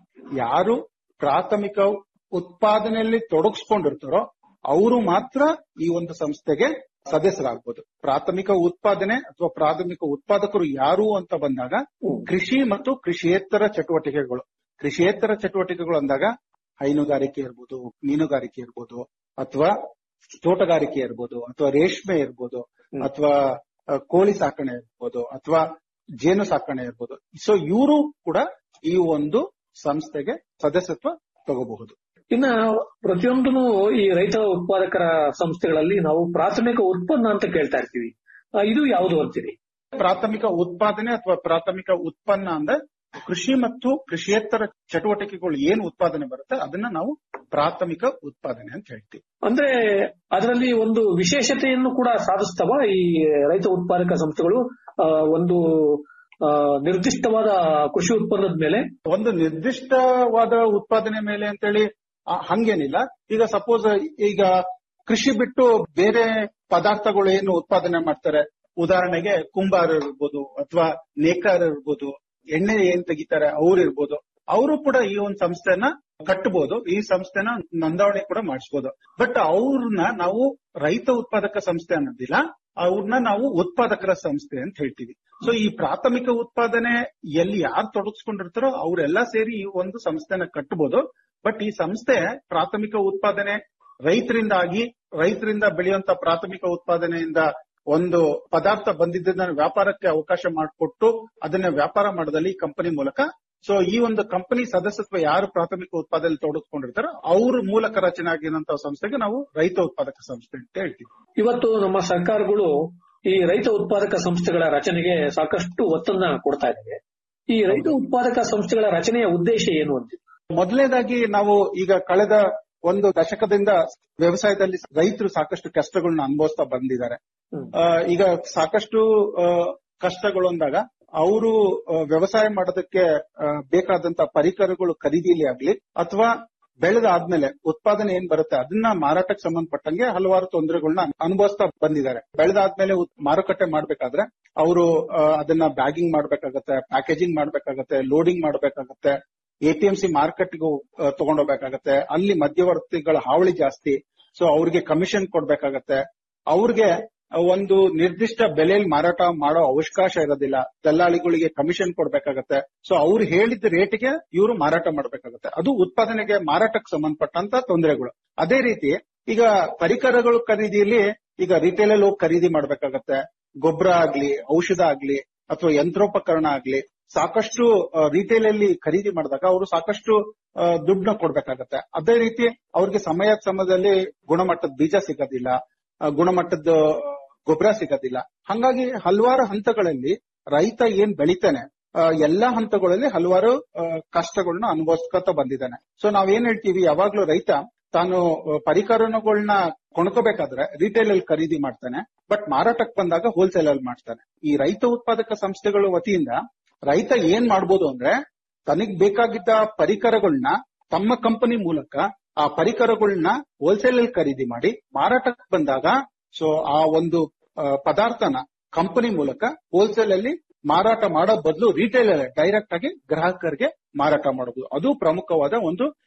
ಯಾರು ಪ್ರಾಥಮಿಕ ಉತ್ಪಾದನೆಯಲ್ಲಿ ತೊಡಗಿಸ್ಕೊಂಡಿರ್ತಾರೋ ಅವರು ಮಾತ್ರ ಈ ಒಂದು ಸಂಸ್ಥೆಗೆ ಸದಸ್ಯರಾಗಬಹುದು ಪ್ರಾಥಮಿಕ ಉತ್ಪಾದನೆ ಅಥವಾ ಪ್ರಾಥಮಿಕ ಉತ್ಪಾದಕರು ಯಾರು ಅಂತ ಬಂದಾಗ ಕೃಷಿ ಮತ್ತು ಕೃಷಿಯೇತರ ಚಟುವಟಿಕೆಗಳು ಕೃಷಿಯೇತರ ಚಟುವಟಿಕೆಗಳು ಅಂದಾಗ ಹೈನುಗಾರಿಕೆ ಇರ್ಬೋದು ಮೀನುಗಾರಿಕೆ ಇರ್ಬೋದು ಅಥವಾ ತೋಟಗಾರಿಕೆ ಇರ್ಬೋದು ಅಥವಾ ರೇಷ್ಮೆ ಇರ್ಬೋದು ಅಥವಾ ಅಹ್, ಕೋಳಿ ಸಾಕಣೆ ಇರ್ಬೋದು ಅಥವಾ ಜೇನು ಸಾಕಣೆ ಇರ್ಬೋದು ಸೊ ಇವರು ಕೂಡ ಈ ಒಂದು ಸಂಸ್ಥೆಗೆ ಸದಸ್ಯತ್ವ ತಗೋಬಹುದು ಇನ್ನ ಪ್ರತಿಯೊಂದೂ ಈ ರೈತ ಉತ್ಪಾದಕರ ಸಂಸ್ಥೆಗಳಲ್ಲಿ ನಾವು ಪ್ರಾಥಮಿಕ ಉತ್ಪನ್ನ ಅಂತ ಕೇಳ್ತಾ ಇರ್ತೀವಿ ಆ, ಇದು ಯಾವುದು ಅಂತೀರಿ ಪ್ರಾಥಮಿಕ ಉತ್ಪಾದನೆ ಅಥವಾ ಪ್ರಾಥಮಿಕ ಉತ್ಪನ್ನ ಅಂದ್ರೆ ಕೃಷಿ ಮತ್ತು ಕೃಷಿಯೇತರ ಚಟುವಟಿಕೆಗಳು ಏನು ಉತ್ಪಾದನೆ ಬರುತ್ತೆ ಅದನ್ನ ನಾವು ಪ್ರಾಥಮಿಕ ಉತ್ಪಾದನೆ ಅಂತ ಹೇಳ್ತೀವಿ ಅಂದ್ರೆ ಅದರಲ್ಲಿ ಒಂದು ವಿಶೇಷತೆಯನ್ನು ಕೂಡ ಸಾಧಿಸ್ತವ ಈ ರೈತ ಉತ್ಪಾದಕ ಸಂಸ್ಥೆಗಳು ಆ, ಒಂದು ಆ, ನಿರ್ದಿಷ್ಟವಾದ ಕೃಷಿ ಉತ್ಪನ್ನದ ಮೇಲೆ ಒಂದು ನಿರ್ದಿಷ್ಟವಾದ ಉತ್ಪಾದನೆ ಮೇಲೆ ಅಂತೇಳಿ ಆ, ಹಂಗೇನಿಲ್ಲ ಈಗ ಸಪೋಸ್ ಈಗ ಕೃಷಿ ಬಿಟ್ಟು ಬೇರೆ ಪದಾರ್ಥಗಳು ಏನು ಉತ್ಪಾದನೆ ಮಾಡ್ತಾರೆ ಉದಾಹರಣೆಗೆ ಕುಂಬಾರ ಇರ್ಬೋದು ಅಥವಾ ನೇಕಾರ ಇರ್ಬೋದು ಎಣ್ಣೆ ಏನ್ ತೆಗಿತಾರೆ ಅವ್ರು ಇರ್ಬೋದು ಅವರು ಕೂಡ ಈ ಒಂದು ಸಂಸ್ಥೆನ ಕಟ್ಟಬಹುದು ಈ ಸಂಸ್ಥೆನ ನೋಂದಾವಣಿ ಕೂಡ ಮಾಡಿಸಬಹುದು ಬಟ್ ಅವ್ರನ್ನ ನಾವು ರೈತ ಉತ್ಪಾದಕ ಸಂಸ್ಥೆ ಅನ್ನೋದಿಲ್ಲ ಅವ್ರನ್ನ ನಾವು ಉತ್ಪಾದಕರ ಸಂಸ್ಥೆ ಅಂತ ಹೇಳ್ತೀವಿ ಸೊ ಈ ಪ್ರಾಥಮಿಕ ಉತ್ಪಾದನೆ ಎಲ್ಲಿ ಯಾರು ತೊಡಗಿಸ್ಕೊಂಡಿರ್ತಾರೋ ಅವರೆಲ್ಲ ಸೇರಿ ಈ ಒಂದು ಸಂಸ್ಥೆನ ಕಟ್ಟಬಹುದು ಬಟ್ ಈ ಸಂಸ್ಥೆ ಪ್ರಾಥಮಿಕ ಉತ್ಪಾದನೆ ರೈತರಿಂದ ಆಗಿ ರೈತರಿಂದ ಬೆಳೆಯುವಂತ ಪ್ರಾಥಮಿಕ ಉತ್ಪಾದನೆಯಿಂದ ಒಂದು ಪದಾರ್ಥ ಬಂದಿದ್ದನ್ನ ವ್ಯಾಪಾರಕ್ಕೆ ಅವಕಾಶ ಮಾಡಿಕೊಟ್ಟು ಅದನ್ನ ವ್ಯಾಪಾರ ಮಾಡೋದಲ್ಲಿ ಈ ಕಂಪನಿ ಮೂಲಕ ಸೊ ಈ ಒಂದು ಕಂಪನಿ ಸದಸ್ಯತ್ವ ಯಾರು ಪ್ರಾಥಮಿಕ ಉತ್ಪಾದನೆ ತೊಡಗಿಸ್ಕೊಂಡಿರ್ತಾರೋ ಅವ್ರ ಮೂಲಕ ರಚನೆ ಆಗಿರುವಂತಹ ಸಂಸ್ಥೆಗೆ ನಾವು ರೈತ ಉತ್ಪಾದಕ ಸಂಸ್ಥೆ ಅಂತ ಹೇಳ್ತೀವಿ ಇವತ್ತು ನಮ್ಮ ಸರ್ಕಾರಗಳು ಈ ರೈತ ಉತ್ಪಾದಕ ಸಂಸ್ಥೆಗಳ ರಚನೆಗೆ ಸಾಕಷ್ಟು ಒತ್ತನ್ನ ಕೊಡ್ತಾ ಇದ್ದಾವೆ ಈ ರೈತ ಉತ್ಪಾದಕ ಸಂಸ್ಥೆಗಳ ರಚನೆಯ ಉದ್ದೇಶ ಏನು ಅಂತ ಮೊದಲನೇದಾಗಿ ನಾವು ಈಗ ಕಳೆದ ಒಂದು ದಶಕದಿಂದ ವ್ಯವಸಾಯದಲ್ಲಿ ರೈತರು ಸಾಕಷ್ಟು ಕಷ್ಟಗಳನ್ನ ಅನುಭವಿಸ್ತಾ ಬಂದಿದ್ದಾರೆ ಆ, ಈಗ ಸಾಕಷ್ಟು ಆ, ಕಷ್ಟಗಳು ಅಂದಾಗ ಅವರು ವ್ಯವಸಾಯ ಮಾಡೋದಕ್ಕೆ ಆ, ಬೇಕಾದಂತ ಪರಿಕರಗಳು ಖರೀದಿಲಿ ಆಗ್ಲಿ ಅಥವಾ ಬೆಳೆದಾದ್ಮೇಲೆ ಉತ್ಪಾದನೆ ಏನ್ ಬರುತ್ತೆ ಅದನ್ನ ಮಾರಾಟಕ್ಕೆ ಸಂಬಂಧಪಟ್ಟಂಗೆ ಹಲವಾರು ತೊಂದರೆಗಳನ್ನ ಅನುಭವಿಸ್ತಾ ಬಂದಿದ್ದಾರೆ ಬೆಳೆದಾದ್ಮೇಲೆ ಉತ್- ಮಾರುಕಟ್ಟೆ ಮಾಡ್ಬೇಕಾದ್ರೆ ಅವರು ಅದನ್ನ ಬ್ಯಾಗಿಂಗ್ ಮಾಡ್ಬೇಕಾಗತ್ತೆ ಪ್ಯಾಕೇಜಿಂಗ್ ಮಾಡ್ಬೇಕಾಗತ್ತೆ ಲೋಡಿಂಗ್ ಮಾಡ್ಬೇಕಾಗತ್ತೆ ಎಪಿಎಂಸಿ ಮಾರ್ಕೆಟ್ಗೂ ತಗೊಂಡೋಗ್ಬೇಕಾಗತ್ತೆ ಅಲ್ಲಿ ಮಧ್ಯವರ್ತಿಗಳ ಹಾವಳಿ ಜಾಸ್ತಿ ಸೊ ಅವ್ರಿಗೆ ಕಮಿಷನ್ ಕೊಡ್ಬೇಕಾಗತ್ತೆ ಅವ್ರಿಗೆ ಒಂದು ನಿರ್ದಿಷ್ಟ ಬೆಲೆಯಲ್ಲಿ ಮಾರಾಟ ಮಾಡೋ ಅವಕಾಶ ಇರೋದಿಲ್ಲ ದಲ್ಲಾಳಿಗಳಿಗೆ ಕಮಿಷನ್ ಕೊಡ್ಬೇಕಾಗತ್ತೆ ಸೊ ಅವ್ರು ಹೇಳಿದ ರೇಟ್ಗೆ ಇವರು ಮಾರಾಟ ಮಾಡ್ಬೇಕಾಗತ್ತೆ ಅದು ಉತ್ಪಾದನೆಗೆ ಮಾರಾಟಕ್ಕೆ ಸಂಬಂಧಪಟ್ಟಂತ ತೊಂದರೆಗಳು ಅದೇ ರೀತಿ ಈಗ ಪರಿಕರಗಳು ಖರೀದಿಯಲ್ಲಿ ಈಗ ರಿಟೇಲ್ ಅಲ್ಲಿ ಹೋಗಿ ಖರೀದಿ ಮಾಡ್ಬೇಕಾಗತ್ತೆ ಗೊಬ್ಬರ ಆಗ್ಲಿ ಔಷಧ ಆಗ್ಲಿ ಅಥವಾ ಯಂತ್ರೋಪಕರಣ ಆಗ್ಲಿ ಸಾಕಷ್ಟು ರಿಟೇಲ್ ಅಲ್ಲಿ ಖರೀದಿ ಮಾಡಿದಾಗ ಅವರು ಸಾಕಷ್ಟು ಆ, ದುಡ್ಡನ್ನ ಕೊಡ್ಬೇಕಾಗತ್ತೆ ಅದೇ ರೀತಿ ಅವ್ರಿಗೆ ಸಮಯ ಸಮಯದಲ್ಲಿ ಗುಣಮಟ್ಟದ ಬೀಜ ಸಿಗೋದಿಲ್ಲ ಆ, ಗುಣಮಟ್ಟದ ಗೊಬ್ಬರ ಸಿಗೋದಿಲ್ಲ ಹಂಗಾಗಿ ಹಲವಾರು ಹಂತಗಳಲ್ಲಿ ರೈತ ಏನ್ ಬೆಳಿತಾನೆ ಆ, ಎಲ್ಲಾ ಹಂತಗಳಲ್ಲಿ ಹಲವಾರು ಆ, ಕಷ್ಟಗಳನ್ನ ಅನುಭವಿಸ್ಕೊತ ಬಂದಿದ್ದಾನೆ ಸೊ ನಾವೇನ್ ಹೇಳ್ತೀವಿ ಯಾವಾಗ್ಲೂ ರೈತ ತಾನು ಆ, ಪರಿಕರಗಳನ್ನ ಕೊಂಡ್ಕೋಬೇಕಾದ್ರೆ ರಿಟೇಲ್ ಅಲ್ಲಿ ಖರೀದಿ ಮಾಡ್ತಾನೆ ಬಟ್ ಮಾರಾಟಕ್ಕೆ ಬಂದಾಗ ಹೋಲ್ಸೇಲ್ ಅಲ್ಲಿ ಮಾಡ್ತಾನೆ ಈ ರೈತ ಉತ್ಪಾದಕ ಸಂಸ್ಥೆಗಳ ವತಿಯಿಂದ ರೈತ ಏನ್ ಮಾಡ್ಬೋದು ಅಂದ್ರೆ ತನಗ್ ಬೇಕಾಗಿದ್ದ ಪರಿಕರಗಳನ್ನ ತಮ್ಮ ಕಂಪನಿ ಮೂಲಕ ಆ ಪರಿಕರಗಳನ್ನ ಹೋಲ್ಸೇಲ್ ಅಲ್ಲಿ ಖರೀದಿ ಮಾಡಿ ಮಾರಾಟಕ್ಕೆ ಬಂದಾಗ ಸೊ ಆ ಒಂದು ಆ, ಪದಾರ್ಥನ ಕಂಪನಿ ಮೂಲಕ ಹೋಲ್ಸೇಲ್ ಅಲ್ಲಿ ಮಾರಾಟ ಮಾಡೋ ಬದಲು ರಿಟೇಲ್ ಅಲ್ಲಿ ಡೈರೆಕ್ಟ್ ಆಗಿ ಗ್ರಾಹಕರಿಗೆ ಮಾರಾಟ ಮಾಡಬಹುದು ಅದು ಪ್ರಮುಖವಾದ ಒಂದು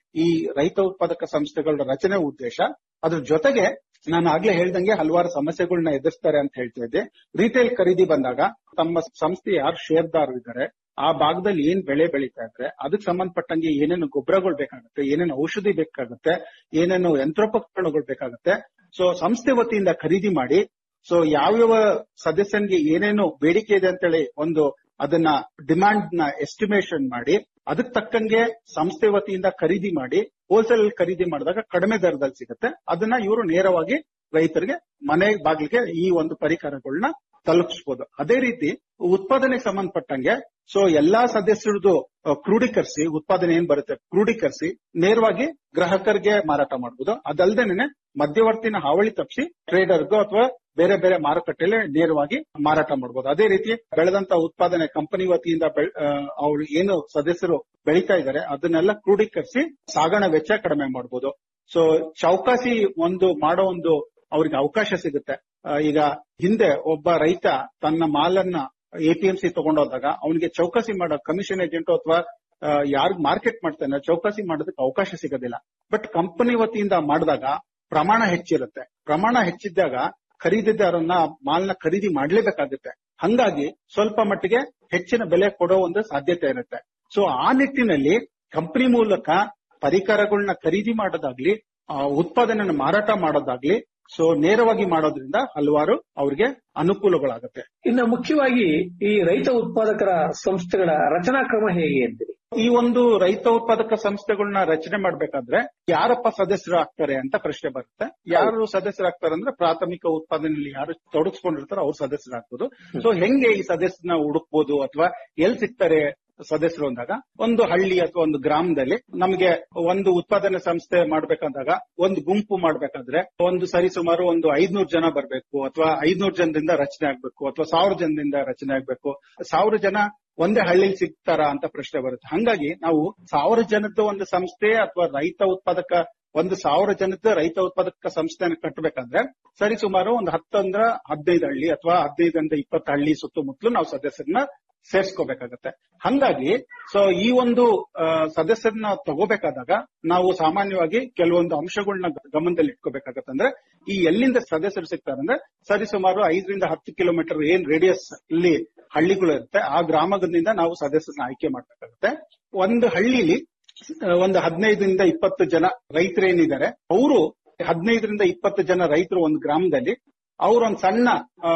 ಈ ರೈತ ಉತ್ಪಾದಕ ಸಂಸ್ಥೆಗಳ ರಚನೆ ಉದ್ದೇಶ ಅದ್ರ ಜೊತೆಗೆ ನಾನು ಆಗ್ಲೇ ಹೇಳ್ದಂಗೆ ಹಲವಾರು ಸಮಸ್ಯೆಗಳನ್ನ ಎದುರಿಸ್ತಾರೆ ಅಂತ ಹೇಳ್ತಾ ಇದ್ದೆ ರಿಟೇಲ್ ಖರೀದಿ ಬಂದಾಗ ತಮ್ಮ ಸಂಸ್ಥೆ ಯಾರು ಷೇರ್ದಾರರು ಇದ್ದಾರೆ ಆ ಭಾಗದಲ್ಲಿ ಏನ್ ಬೆಳೆ ಬೆಳೀತಾ ಇದ್ರೆ ಅದಕ್ಕೆ ಸಂಬಂಧಪಟ್ಟಂಗೆ ಏನೇನು ಗೊಬ್ಬರಗಳು ಬೇಕಾಗುತ್ತೆ ಏನೇನು ಔಷಧಿ ಬೇಕಾಗುತ್ತೆ ಏನೇನು ಯಂತ್ರೋಪಕರಣಗಳು ಬೇಕಾಗುತ್ತೆ ಸೊ ಸಂಸ್ಥೆ ವತಿಯಿಂದ ಖರೀದಿ ಮಾಡಿ ಸೊ ಯಾವ್ಯಾವ ಸದಸ್ಯನ್ಗೆ ಏನೇನು ಬೇಡಿಕೆ ಇದೆ ಅಂತೇಳಿ ಒಂದು ಅದನ್ನ ಡಿಮ್ಯಾಂಡ್ ನ ಎಸ್ಟಿಮೇಷನ್ ಮಾಡಿ ಅದಕ್ಕೆ ತಕ್ಕಂಗೆ ಸಂಸ್ಥೆ ವತಿಯಿಂದ ಖರೀದಿ ಮಾಡಿ ಹೋಲ್ಸೇಲ್ ಖರೀದಿ ಮಾಡಿದಾಗ ಕಡಿಮೆ ದರದಲ್ಲಿ ಸಿಗುತ್ತೆ ಅದನ್ನ ಇವರು ನೇರವಾಗಿ ರೈತರಿಗೆ ಮನೆ ಬಾಗಿಲಿಗೆ ಈ ಒಂದು ಪರಿಕರಗಳನ್ನ ತಲುಪಿಸಬಹುದು ಅದೇ ರೀತಿ ಉತ್ಪಾದನೆಗೆ ಸಂಬಂಧಪಟ್ಟಂಗೆ ಸೊ ಎಲ್ಲಾ ಸದಸ್ಯರದು ಅಹ್, ಕ್ರೋಢೀಕರಿಸಿ ಉತ್ಪಾದನೆ ಏನ್ ಬರುತ್ತೆ ಕ್ರೋಢೀಕರಿಸಿ ನೇರವಾಗಿ ಗ್ರಾಹಕರಿಗೆ ಮಾರಾಟ ಮಾಡಬಹುದು ಅದಲ್ದೇನೆ ಮಧ್ಯವರ್ತಿನ ಹಾವಳಿ ತಪ್ಪಿಸಿ ಟ್ರೇಡರ್ಗೂ ಅಥವಾ ಬೇರೆ ಬೇರೆ ಮಾರುಕಟ್ಟೆಯಲ್ಲಿ ನೇರವಾಗಿ ಮಾರಾಟ ಮಾಡಬಹುದು ಅದೇ ರೀತಿ ಬೆಳೆದಂತ ಉತ್ಪಾದನೆ ಕಂಪನಿ ವತಿಯಿಂದ ಬೆಳ್- ಅಹ್, ಅವ್ರು ಏನು ಸದಸ್ಯರು ಬೆಳೀತಾ ಇದ್ದಾರೆ ಅದನ್ನೆಲ್ಲ ಕ್ರೋಢೀಕರಿಸಿ ಸಾಗಣೆ ವೆಚ್ಚ ಕಡಿಮೆ ಮಾಡಬಹುದು ಸೊ ಚೌಕಾಸಿ ಒಂದು ಮಾಡೋ ಒಂದು ಅವ್ರಿಗೆ ಅವಕಾಶ ಸಿಗುತ್ತೆ ಆ, ಈಗ ಹಿಂದೆ ಒಬ್ಬ ರೈತ ತನ್ನ ಮಾಲನ್ನ ಎಪಿಎಂಸಿ ತಗೊಂಡೋದಾಗ ಅವನಿಗೆ ಚೌಕಾಸಿ ಮಾಡೋ ಕಮಿಷನ್ ಏಜೆಂಟ್ ಅಥವಾ ಯಾರಿಗ್ ಮಾರ್ಕೆಟ್ ಮಾಡ್ತಾನೆ ಚೌಕಾಸಿ ಮಾಡೋದಕ್ಕೆ ಅವಕಾಶ ಸಿಗೋದಿಲ್ಲ ಬಟ್ ಕಂಪನಿ ವತಿಯಿಂದ ಮಾಡಿದಾಗ ಪ್ರಮಾಣ ಹೆಚ್ಚಿರುತ್ತೆ ಪ್ರಮಾಣ ಹೆಚ್ಚಿದ್ದಾಗ ಖರೀದಿದಾರನ್ನ ಮಾಲ್ನ ಖರೀದಿ ಮಾಡ್ಲೇಬೇಕಾಗುತ್ತೆ ಹಂಗಾಗಿ ಸ್ವಲ್ಪ ಮಟ್ಟಿಗೆ ಹೆಚ್ಚಿನ ಬೆಲೆ ಕೊಡೋ ಒಂದು ಸಾಧ್ಯತೆ ಇರುತ್ತೆ ಸೊ ಆ ನಿಟ್ಟಿನಲ್ಲಿ ಕಂಪನಿ ಮೂಲಕ ಪರಿಕರಗಳನ್ನ ಖರೀದಿ ಮಾಡೋದಾಗ್ಲಿ ಆ, ಉತ್ಪಾದನೆನ ಮಾರಾಟ ಮಾಡೋದಾಗ್ಲಿ ಸೊ ನೇರವಾಗಿ ಮಾಡೋದ್ರಿಂದ ಹಲವಾರು ಅವ್ರಿಗೆ ಅನುಕೂಲಗಳಾಗುತ್ತೆ ಇನ್ನು ಮುಖ್ಯವಾಗಿ ಈ ರೈತ ಉತ್ಪಾದಕರ ಸಂಸ್ಥೆಗಳ ರಚನಾ ಕ್ರಮ ಹೇಗೆ ಅಂತೀರಿ ಈ ಒಂದು ರೈತ ಉತ್ಪಾದಕ ಸಂಸ್ಥೆಗಳನ್ನ ರಚನೆ ಮಾಡ್ಬೇಕಾದ್ರೆ ಯಾರಪ್ಪ ಸದಸ್ಯರಾಗ್ತಾರೆ ಅಂತ ಪ್ರಶ್ನೆ ಬರುತ್ತೆ ಯಾರು ಸದಸ್ಯರಾಗ್ತಾರೆ ಅಂದ್ರೆ ಪ್ರಾಥಮಿಕ ಉತ್ಪಾದನೆಯಲ್ಲಿ ಯಾರು ತೊಡಗಿಸ್ಕೊಂಡಿರ್ತಾರೋ ಅವ್ರು ಸದಸ್ಯರಾಗ್ಬೋದು ಸೊ ಹೆಂಗೆ ಈ ಸದಸ್ಯನ ಹುಡುಕ್ಬೋದು ಅಥವಾ ಎಲ್ಲಿ ಸಿಗ್ತಾರೆ ಸದಸ್ಯರು ಅಂದಾಗ ಒಂದು ಹಳ್ಳಿ ಅಥವಾ ಒಂದು ಗ್ರಾಮದಲ್ಲಿ ನಮಗೆ ಒಂದು ಉತ್ಪಾದನೆ ಸಂಸ್ಥೆ ಮಾಡ್ಬೇಕಂದಾಗ ಒಂದು ಗುಂಪು ಮಾಡ್ಬೇಕಾದ್ರೆ ಒಂದು ಸರಿ ಸುಮಾರು ಒಂದು ಐದ್ನೂರು ಜನ ಬರ್ಬೇಕು ಅಥವಾ ಐದ್ನೂರು ಜನದಿಂದ ರಚನೆ ಆಗ್ಬೇಕು ಅಥವಾ ಸಾವಿರ ಜನದಿಂದ ರಚನೆ ಆಗ್ಬೇಕು ಸಾವಿರ ಜನ ಒಂದೇ ಹಳ್ಳಿಲಿ ಸಿಗ್ತಾರ ಅಂತ ಪ್ರಶ್ನೆ ಬರುತ್ತೆ ಹಂಗಾಗಿ ನಾವು ಸಾವಿರ ಜನದ ಒಂದು ಸಂಸ್ಥೆ ಅಥವಾ ರೈತ ಉತ್ಪಾದಕ ಒಂದು ಸಾವಿರ ಜನದ ರೈತ ಉತ್ಪಾದಕ ಸಂಸ್ಥೆನ ಕಟ್ಟಬೇಕಂದ್ರೆ ಸರಿ ಸುಮಾರು ಒಂದು ಹತ್ತಂದ್ರ ಹದಿನೈದು ಹಳ್ಳಿ ಅಥವಾ ಹದಿನೈದರಿಂದ ಇಪ್ಪತ್ತು ಹಳ್ಳಿ ಸುತ್ತಮುತ್ತಲು ನಾವು ಸದಸ್ಯರನ್ನ ಸೇರ್ಸ್ಕೋಬೇಕಾಗತ್ತೆ ಹಂಗಾಗಿ ಸೊ ಈ ಒಂದು ಆ, ಸದಸ್ಯರನ್ನ ತಗೋಬೇಕಾದಾಗ ನಾವು ಸಾಮಾನ್ಯವಾಗಿ ಕೆಲವೊಂದು ಅಂಶಗಳನ್ನ ಗಮನದಲ್ಲಿ ಇಟ್ಕೋಬೇಕಾಗತ್ತೆ ಅಂದ್ರೆ ಈ ಎಲ್ಲಿಂದ ಸದಸ್ಯರು ಸಿಗ್ತಾರೆ ಅಂದ್ರೆ ಸರಿ ಸುಮಾರು ಐದರಿಂದ ಹತ್ತು ಕಿಲೋಮೀಟರ್ ಏನ್ ರೇಡಿಯಸ್ ಅಲ್ಲಿ ಹಳ್ಳಿಗಳು ಇರುತ್ತೆ ಆ ಗ್ರಾಮದಿಂದ ನಾವು ಸದಸ್ಯರನ್ನ ಆಯ್ಕೆ ಮಾಡ್ಬೇಕಾಗುತ್ತೆ ಒಂದು ಹಳ್ಳಿಲಿ ಆ, ಒಂದು ಹದಿನೈದರಿಂದ ಇಪ್ಪತ್ತು ಜನ ರೈತರೇನಿದ್ದಾರೆ ಅವರು ಹದಿನೈದರಿಂದ ಇಪ್ಪತ್ತು ಜನ ರೈತರು ಒಂದು ಗ್ರಾಮದಲ್ಲಿ ಅವ್ರೊಂದ್ ಸಣ್ಣ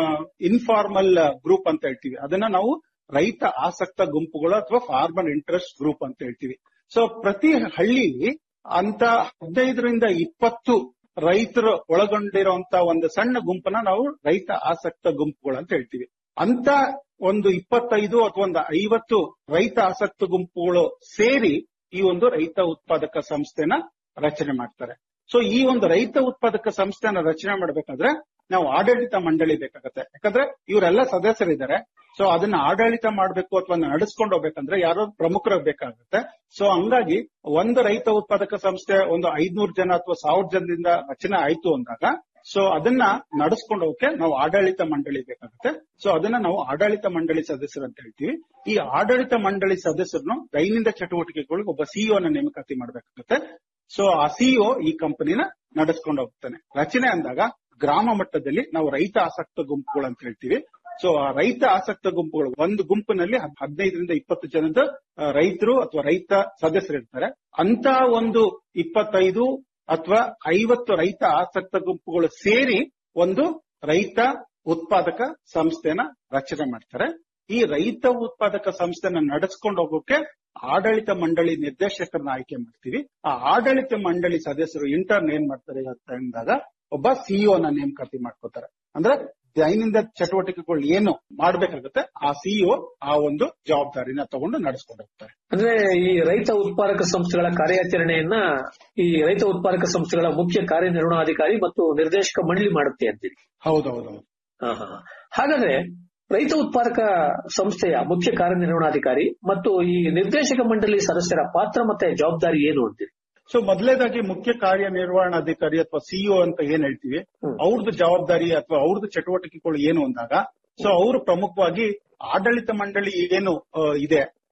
ಇನ್ಫಾರ್ಮಲ್ ಗ್ರೂಪ್ ಅಂತ ಹೇಳ್ತೀವಿ ಅದನ್ನ ನಾವು ರೈತ ಆಸಕ್ತ ಗುಂಪುಗಳು ಅಥವಾ ಫಾರ್ಮರ್ ಇಂಟ್ರೆಸ್ಟ್ ಗ್ರೂಪ್ ಅಂತ ಹೇಳ್ತೀವಿ ಸೊ ಪ್ರತಿ ಹಳ್ಳಿಲಿ ಅಂತ ಹದಿನೈದರಿಂದ ಇಪ್ಪತ್ತು ರೈತರು ಒಳಗೊಂಡಿರುವಂತ ಒಂದು ಸಣ್ಣ ಗುಂಪನ್ನ ನಾವು ರೈತ ಆಸಕ್ತ ಗುಂಪುಗಳು ಅಂತ ಹೇಳ್ತೀವಿ ಅಂತ ಒಂದು ಇಪ್ಪತ್ತೈದು ಅಥವಾ ಒಂದು ಐವತ್ತು ರೈತ ಆಸಕ್ತ ಗುಂಪುಗಳು ಸೇರಿ ಈ ಒಂದು ರೈತ ಉತ್ಪಾದಕ ಸಂಸ್ಥೆನ ರಚನೆ ಮಾಡ್ತಾರೆ ಸೊ ಈ ಒಂದು ರೈತ ಉತ್ಪಾದಕ ಸಂಸ್ಥೆನ ರಚನೆ ಮಾಡ್ಬೇಕಾದ್ರೆ ನಾವು ಆಡಳಿತ ಮಂಡಳಿ ಬೇಕಾಗತ್ತೆ ಯಾಕಂದ್ರೆ ಇವರೆಲ್ಲ ಸದಸ್ಯರಿದ್ದಾರೆ ಸೊ ಅದನ್ನ ಆಡಳಿತ ಮಾಡ್ಬೇಕು ಅಥವಾ ನಡೆಸ್ಕೊಂಡು ಹೋಗ್ಬೇಕಂದ್ರೆ ಯಾರೋ ಪ್ರಮುಖರು ಬೇಕಾಗುತ್ತೆ ಸೊ ಹಂಗಾಗಿ ಒಂದು ರೈತ ಉತ್ಪಾದಕ ಸಂಸ್ಥೆ ಒಂದು ಐದ್ನೂರು ಜನ ಅಥವಾ ಸಾವಿರ ಜನದಿಂದ ರಚನೆ ಆಯ್ತು ಅಂದಾಗ ಸೊ ಅದನ್ನ ನಡೆಸ್ಕೊಂಡು ಹೋಗಕ್ಕೆ ನಾವು ಆಡಳಿತ ಮಂಡಳಿ ಬೇಕಾಗುತ್ತೆ ಸೊ ಅದನ್ನ ನಾವು ಆಡಳಿತ ಮಂಡಳಿ ಸದಸ್ಯರು ಅಂತ ಹೇಳ್ತೀವಿ ಈ ಆಡಳಿತ ಮಂಡಳಿ ಸದಸ್ಯರನ್ನು ದೈನಂದಿನ ಚಟುವಟಿಕೆಗಳಿಗೆ ಒಬ್ಬ ಸಿಇಒ ನ ನೇಮಕಾತಿ ಮಾಡ್ಬೇಕಾಗುತ್ತೆ ಸೊ ಆ ಸಿಇಒ ಈ ಕಂಪನಿನ ನಡೆಸ್ಕೊಂಡು ಹೋಗ್ತಾನೆ ರಚನೆ ಅಂದಾಗ ಗ್ರಾಮ ಮಟ್ಟದಲ್ಲಿ ನಾವು ರೈತ ಆಸಕ್ತ ಗುಂಪುಗಳು ಅಂತ ಹೇಳ್ತೀವಿ ಸೊ ಆ ರೈತ ಆಸಕ್ತ ಗುಂಪುಗಳು ಒಂದು ಗುಂಪಿನಲ್ಲಿ ಹದ್- ಹದಿನೈದರಿಂದ ಇಪ್ಪತ್ತು ಜನದ ಆ, ರೈತರು ಅಥವಾ ರೈತ ಸದಸ್ಯರು ಇರ್ತಾರೆ ಅಂತ ಒಂದು ಇಪ್ಪತ್ತೈದು ಅಥವಾ ಐವತ್ತು ರೈತ ಆಸಕ್ತ ಗುಂಪುಗಳು ಸೇರಿ ಒಂದು ರೈತ ಉತ್ಪಾದಕ ಸಂಸ್ಥೆನ ರಚನೆ ಮಾಡ್ತಾರೆ ಈ ರೈತ ಉತ್ಪಾದಕ ಸಂಸ್ಥೆನ ನಡೆಸ್ಕೊಂಡು ಹೋಗೋಕೆ ಆಡಳಿತ ಮಂಡಳಿ ನಿರ್ದೇಶಕರನ್ನ ಆಯ್ಕೆ ಮಾಡ್ತೀವಿ ಆ ಆಡಳಿತ ಮಂಡಳಿ ಸದಸ್ಯರು ಇಂಟರ್ನ್ ಏನ್ ಮಾಡ್ತಾರೆ ಅಂತ ಅಂದಾಗ ಒಬ್ಬ ಸಿಇಒ ನ ನೇಮಕಾತಿ ಮಾಡ್ಕೋತಾರೆ ಅಂದ್ರೆ ದೈನಂದಿನ ಚಟುವಟಿಕೆಗಳು ಏನು ಮಾಡ್ಬೇಕಾಗುತ್ತೆ ಆ ಸಿಇಒ ಆ ಒಂದು ಜವಾಬ್ದಾರಿನ ತಗೊಂಡು ನಡೆಸ್ಕೊಂಡು ಹೋಗ್ತಾರೆ ಅಂದ್ರೆ ಈ ರೈತ ಉತ್ಪಾದಕ ಸಂಸ್ಥೆಗಳ ಕಾರ್ಯಾಚರಣೆಯನ್ನ ಈ ರೈತ ಉತ್ಪಾದಕ ಸಂಸ್ಥೆಗಳ ಮುಖ್ಯ ಕಾರ್ಯನಿರ್ವಹಣಾಧಿಕಾರಿ ಮತ್ತು ನಿರ್ದೇಶಕ ಮಂಡಳಿ ಮಾಡುತ್ತೆ ಅಂತೀರಿ ಹೌದೌದೌದು ಹಾ, ಹಾ, ಹಾ. ಹಾಗಾದ್ರೆ ರೈತ ಉತ್ಪಾದಕ ಸಂಸ್ಥೆಯ ಮುಖ್ಯ ಕಾರ್ಯನಿರ್ವಹಣಾಧಿಕಾರಿ ಮತ್ತು ಈ ನಿರ್ದೇಶಕ ಮಂಡಳಿ ಸದಸ್ಯರ ಪಾತ್ರ ಮತ್ತೆ ಜವಾಬ್ದಾರಿ ಏನು ಅಂತೀರಿ ಸೊ ಮೊದಲೇದಾಗಿ ಮುಖ್ಯ ಕಾರ್ಯನಿರ್ವಹಣಾಧಿಕಾರಿ ಅಥವಾ ಸಿಇಒ ಅಂತ ಏನ್ ಹೇಳ್ತೀವಿ ಅವ್ರದ್ದು ಜವಾಬ್ದಾರಿ ಅಥವಾ ಅವ್ರದ್ದು ಚಟುವಟಿಕೆಗಳು ಏನು ಅಂದಾಗ ಸೊ ಅವರು ಪ್ರಮುಖವಾಗಿ ಆಡಳಿತ ಮಂಡಳಿ ಏನು ಆ, ಇದೆ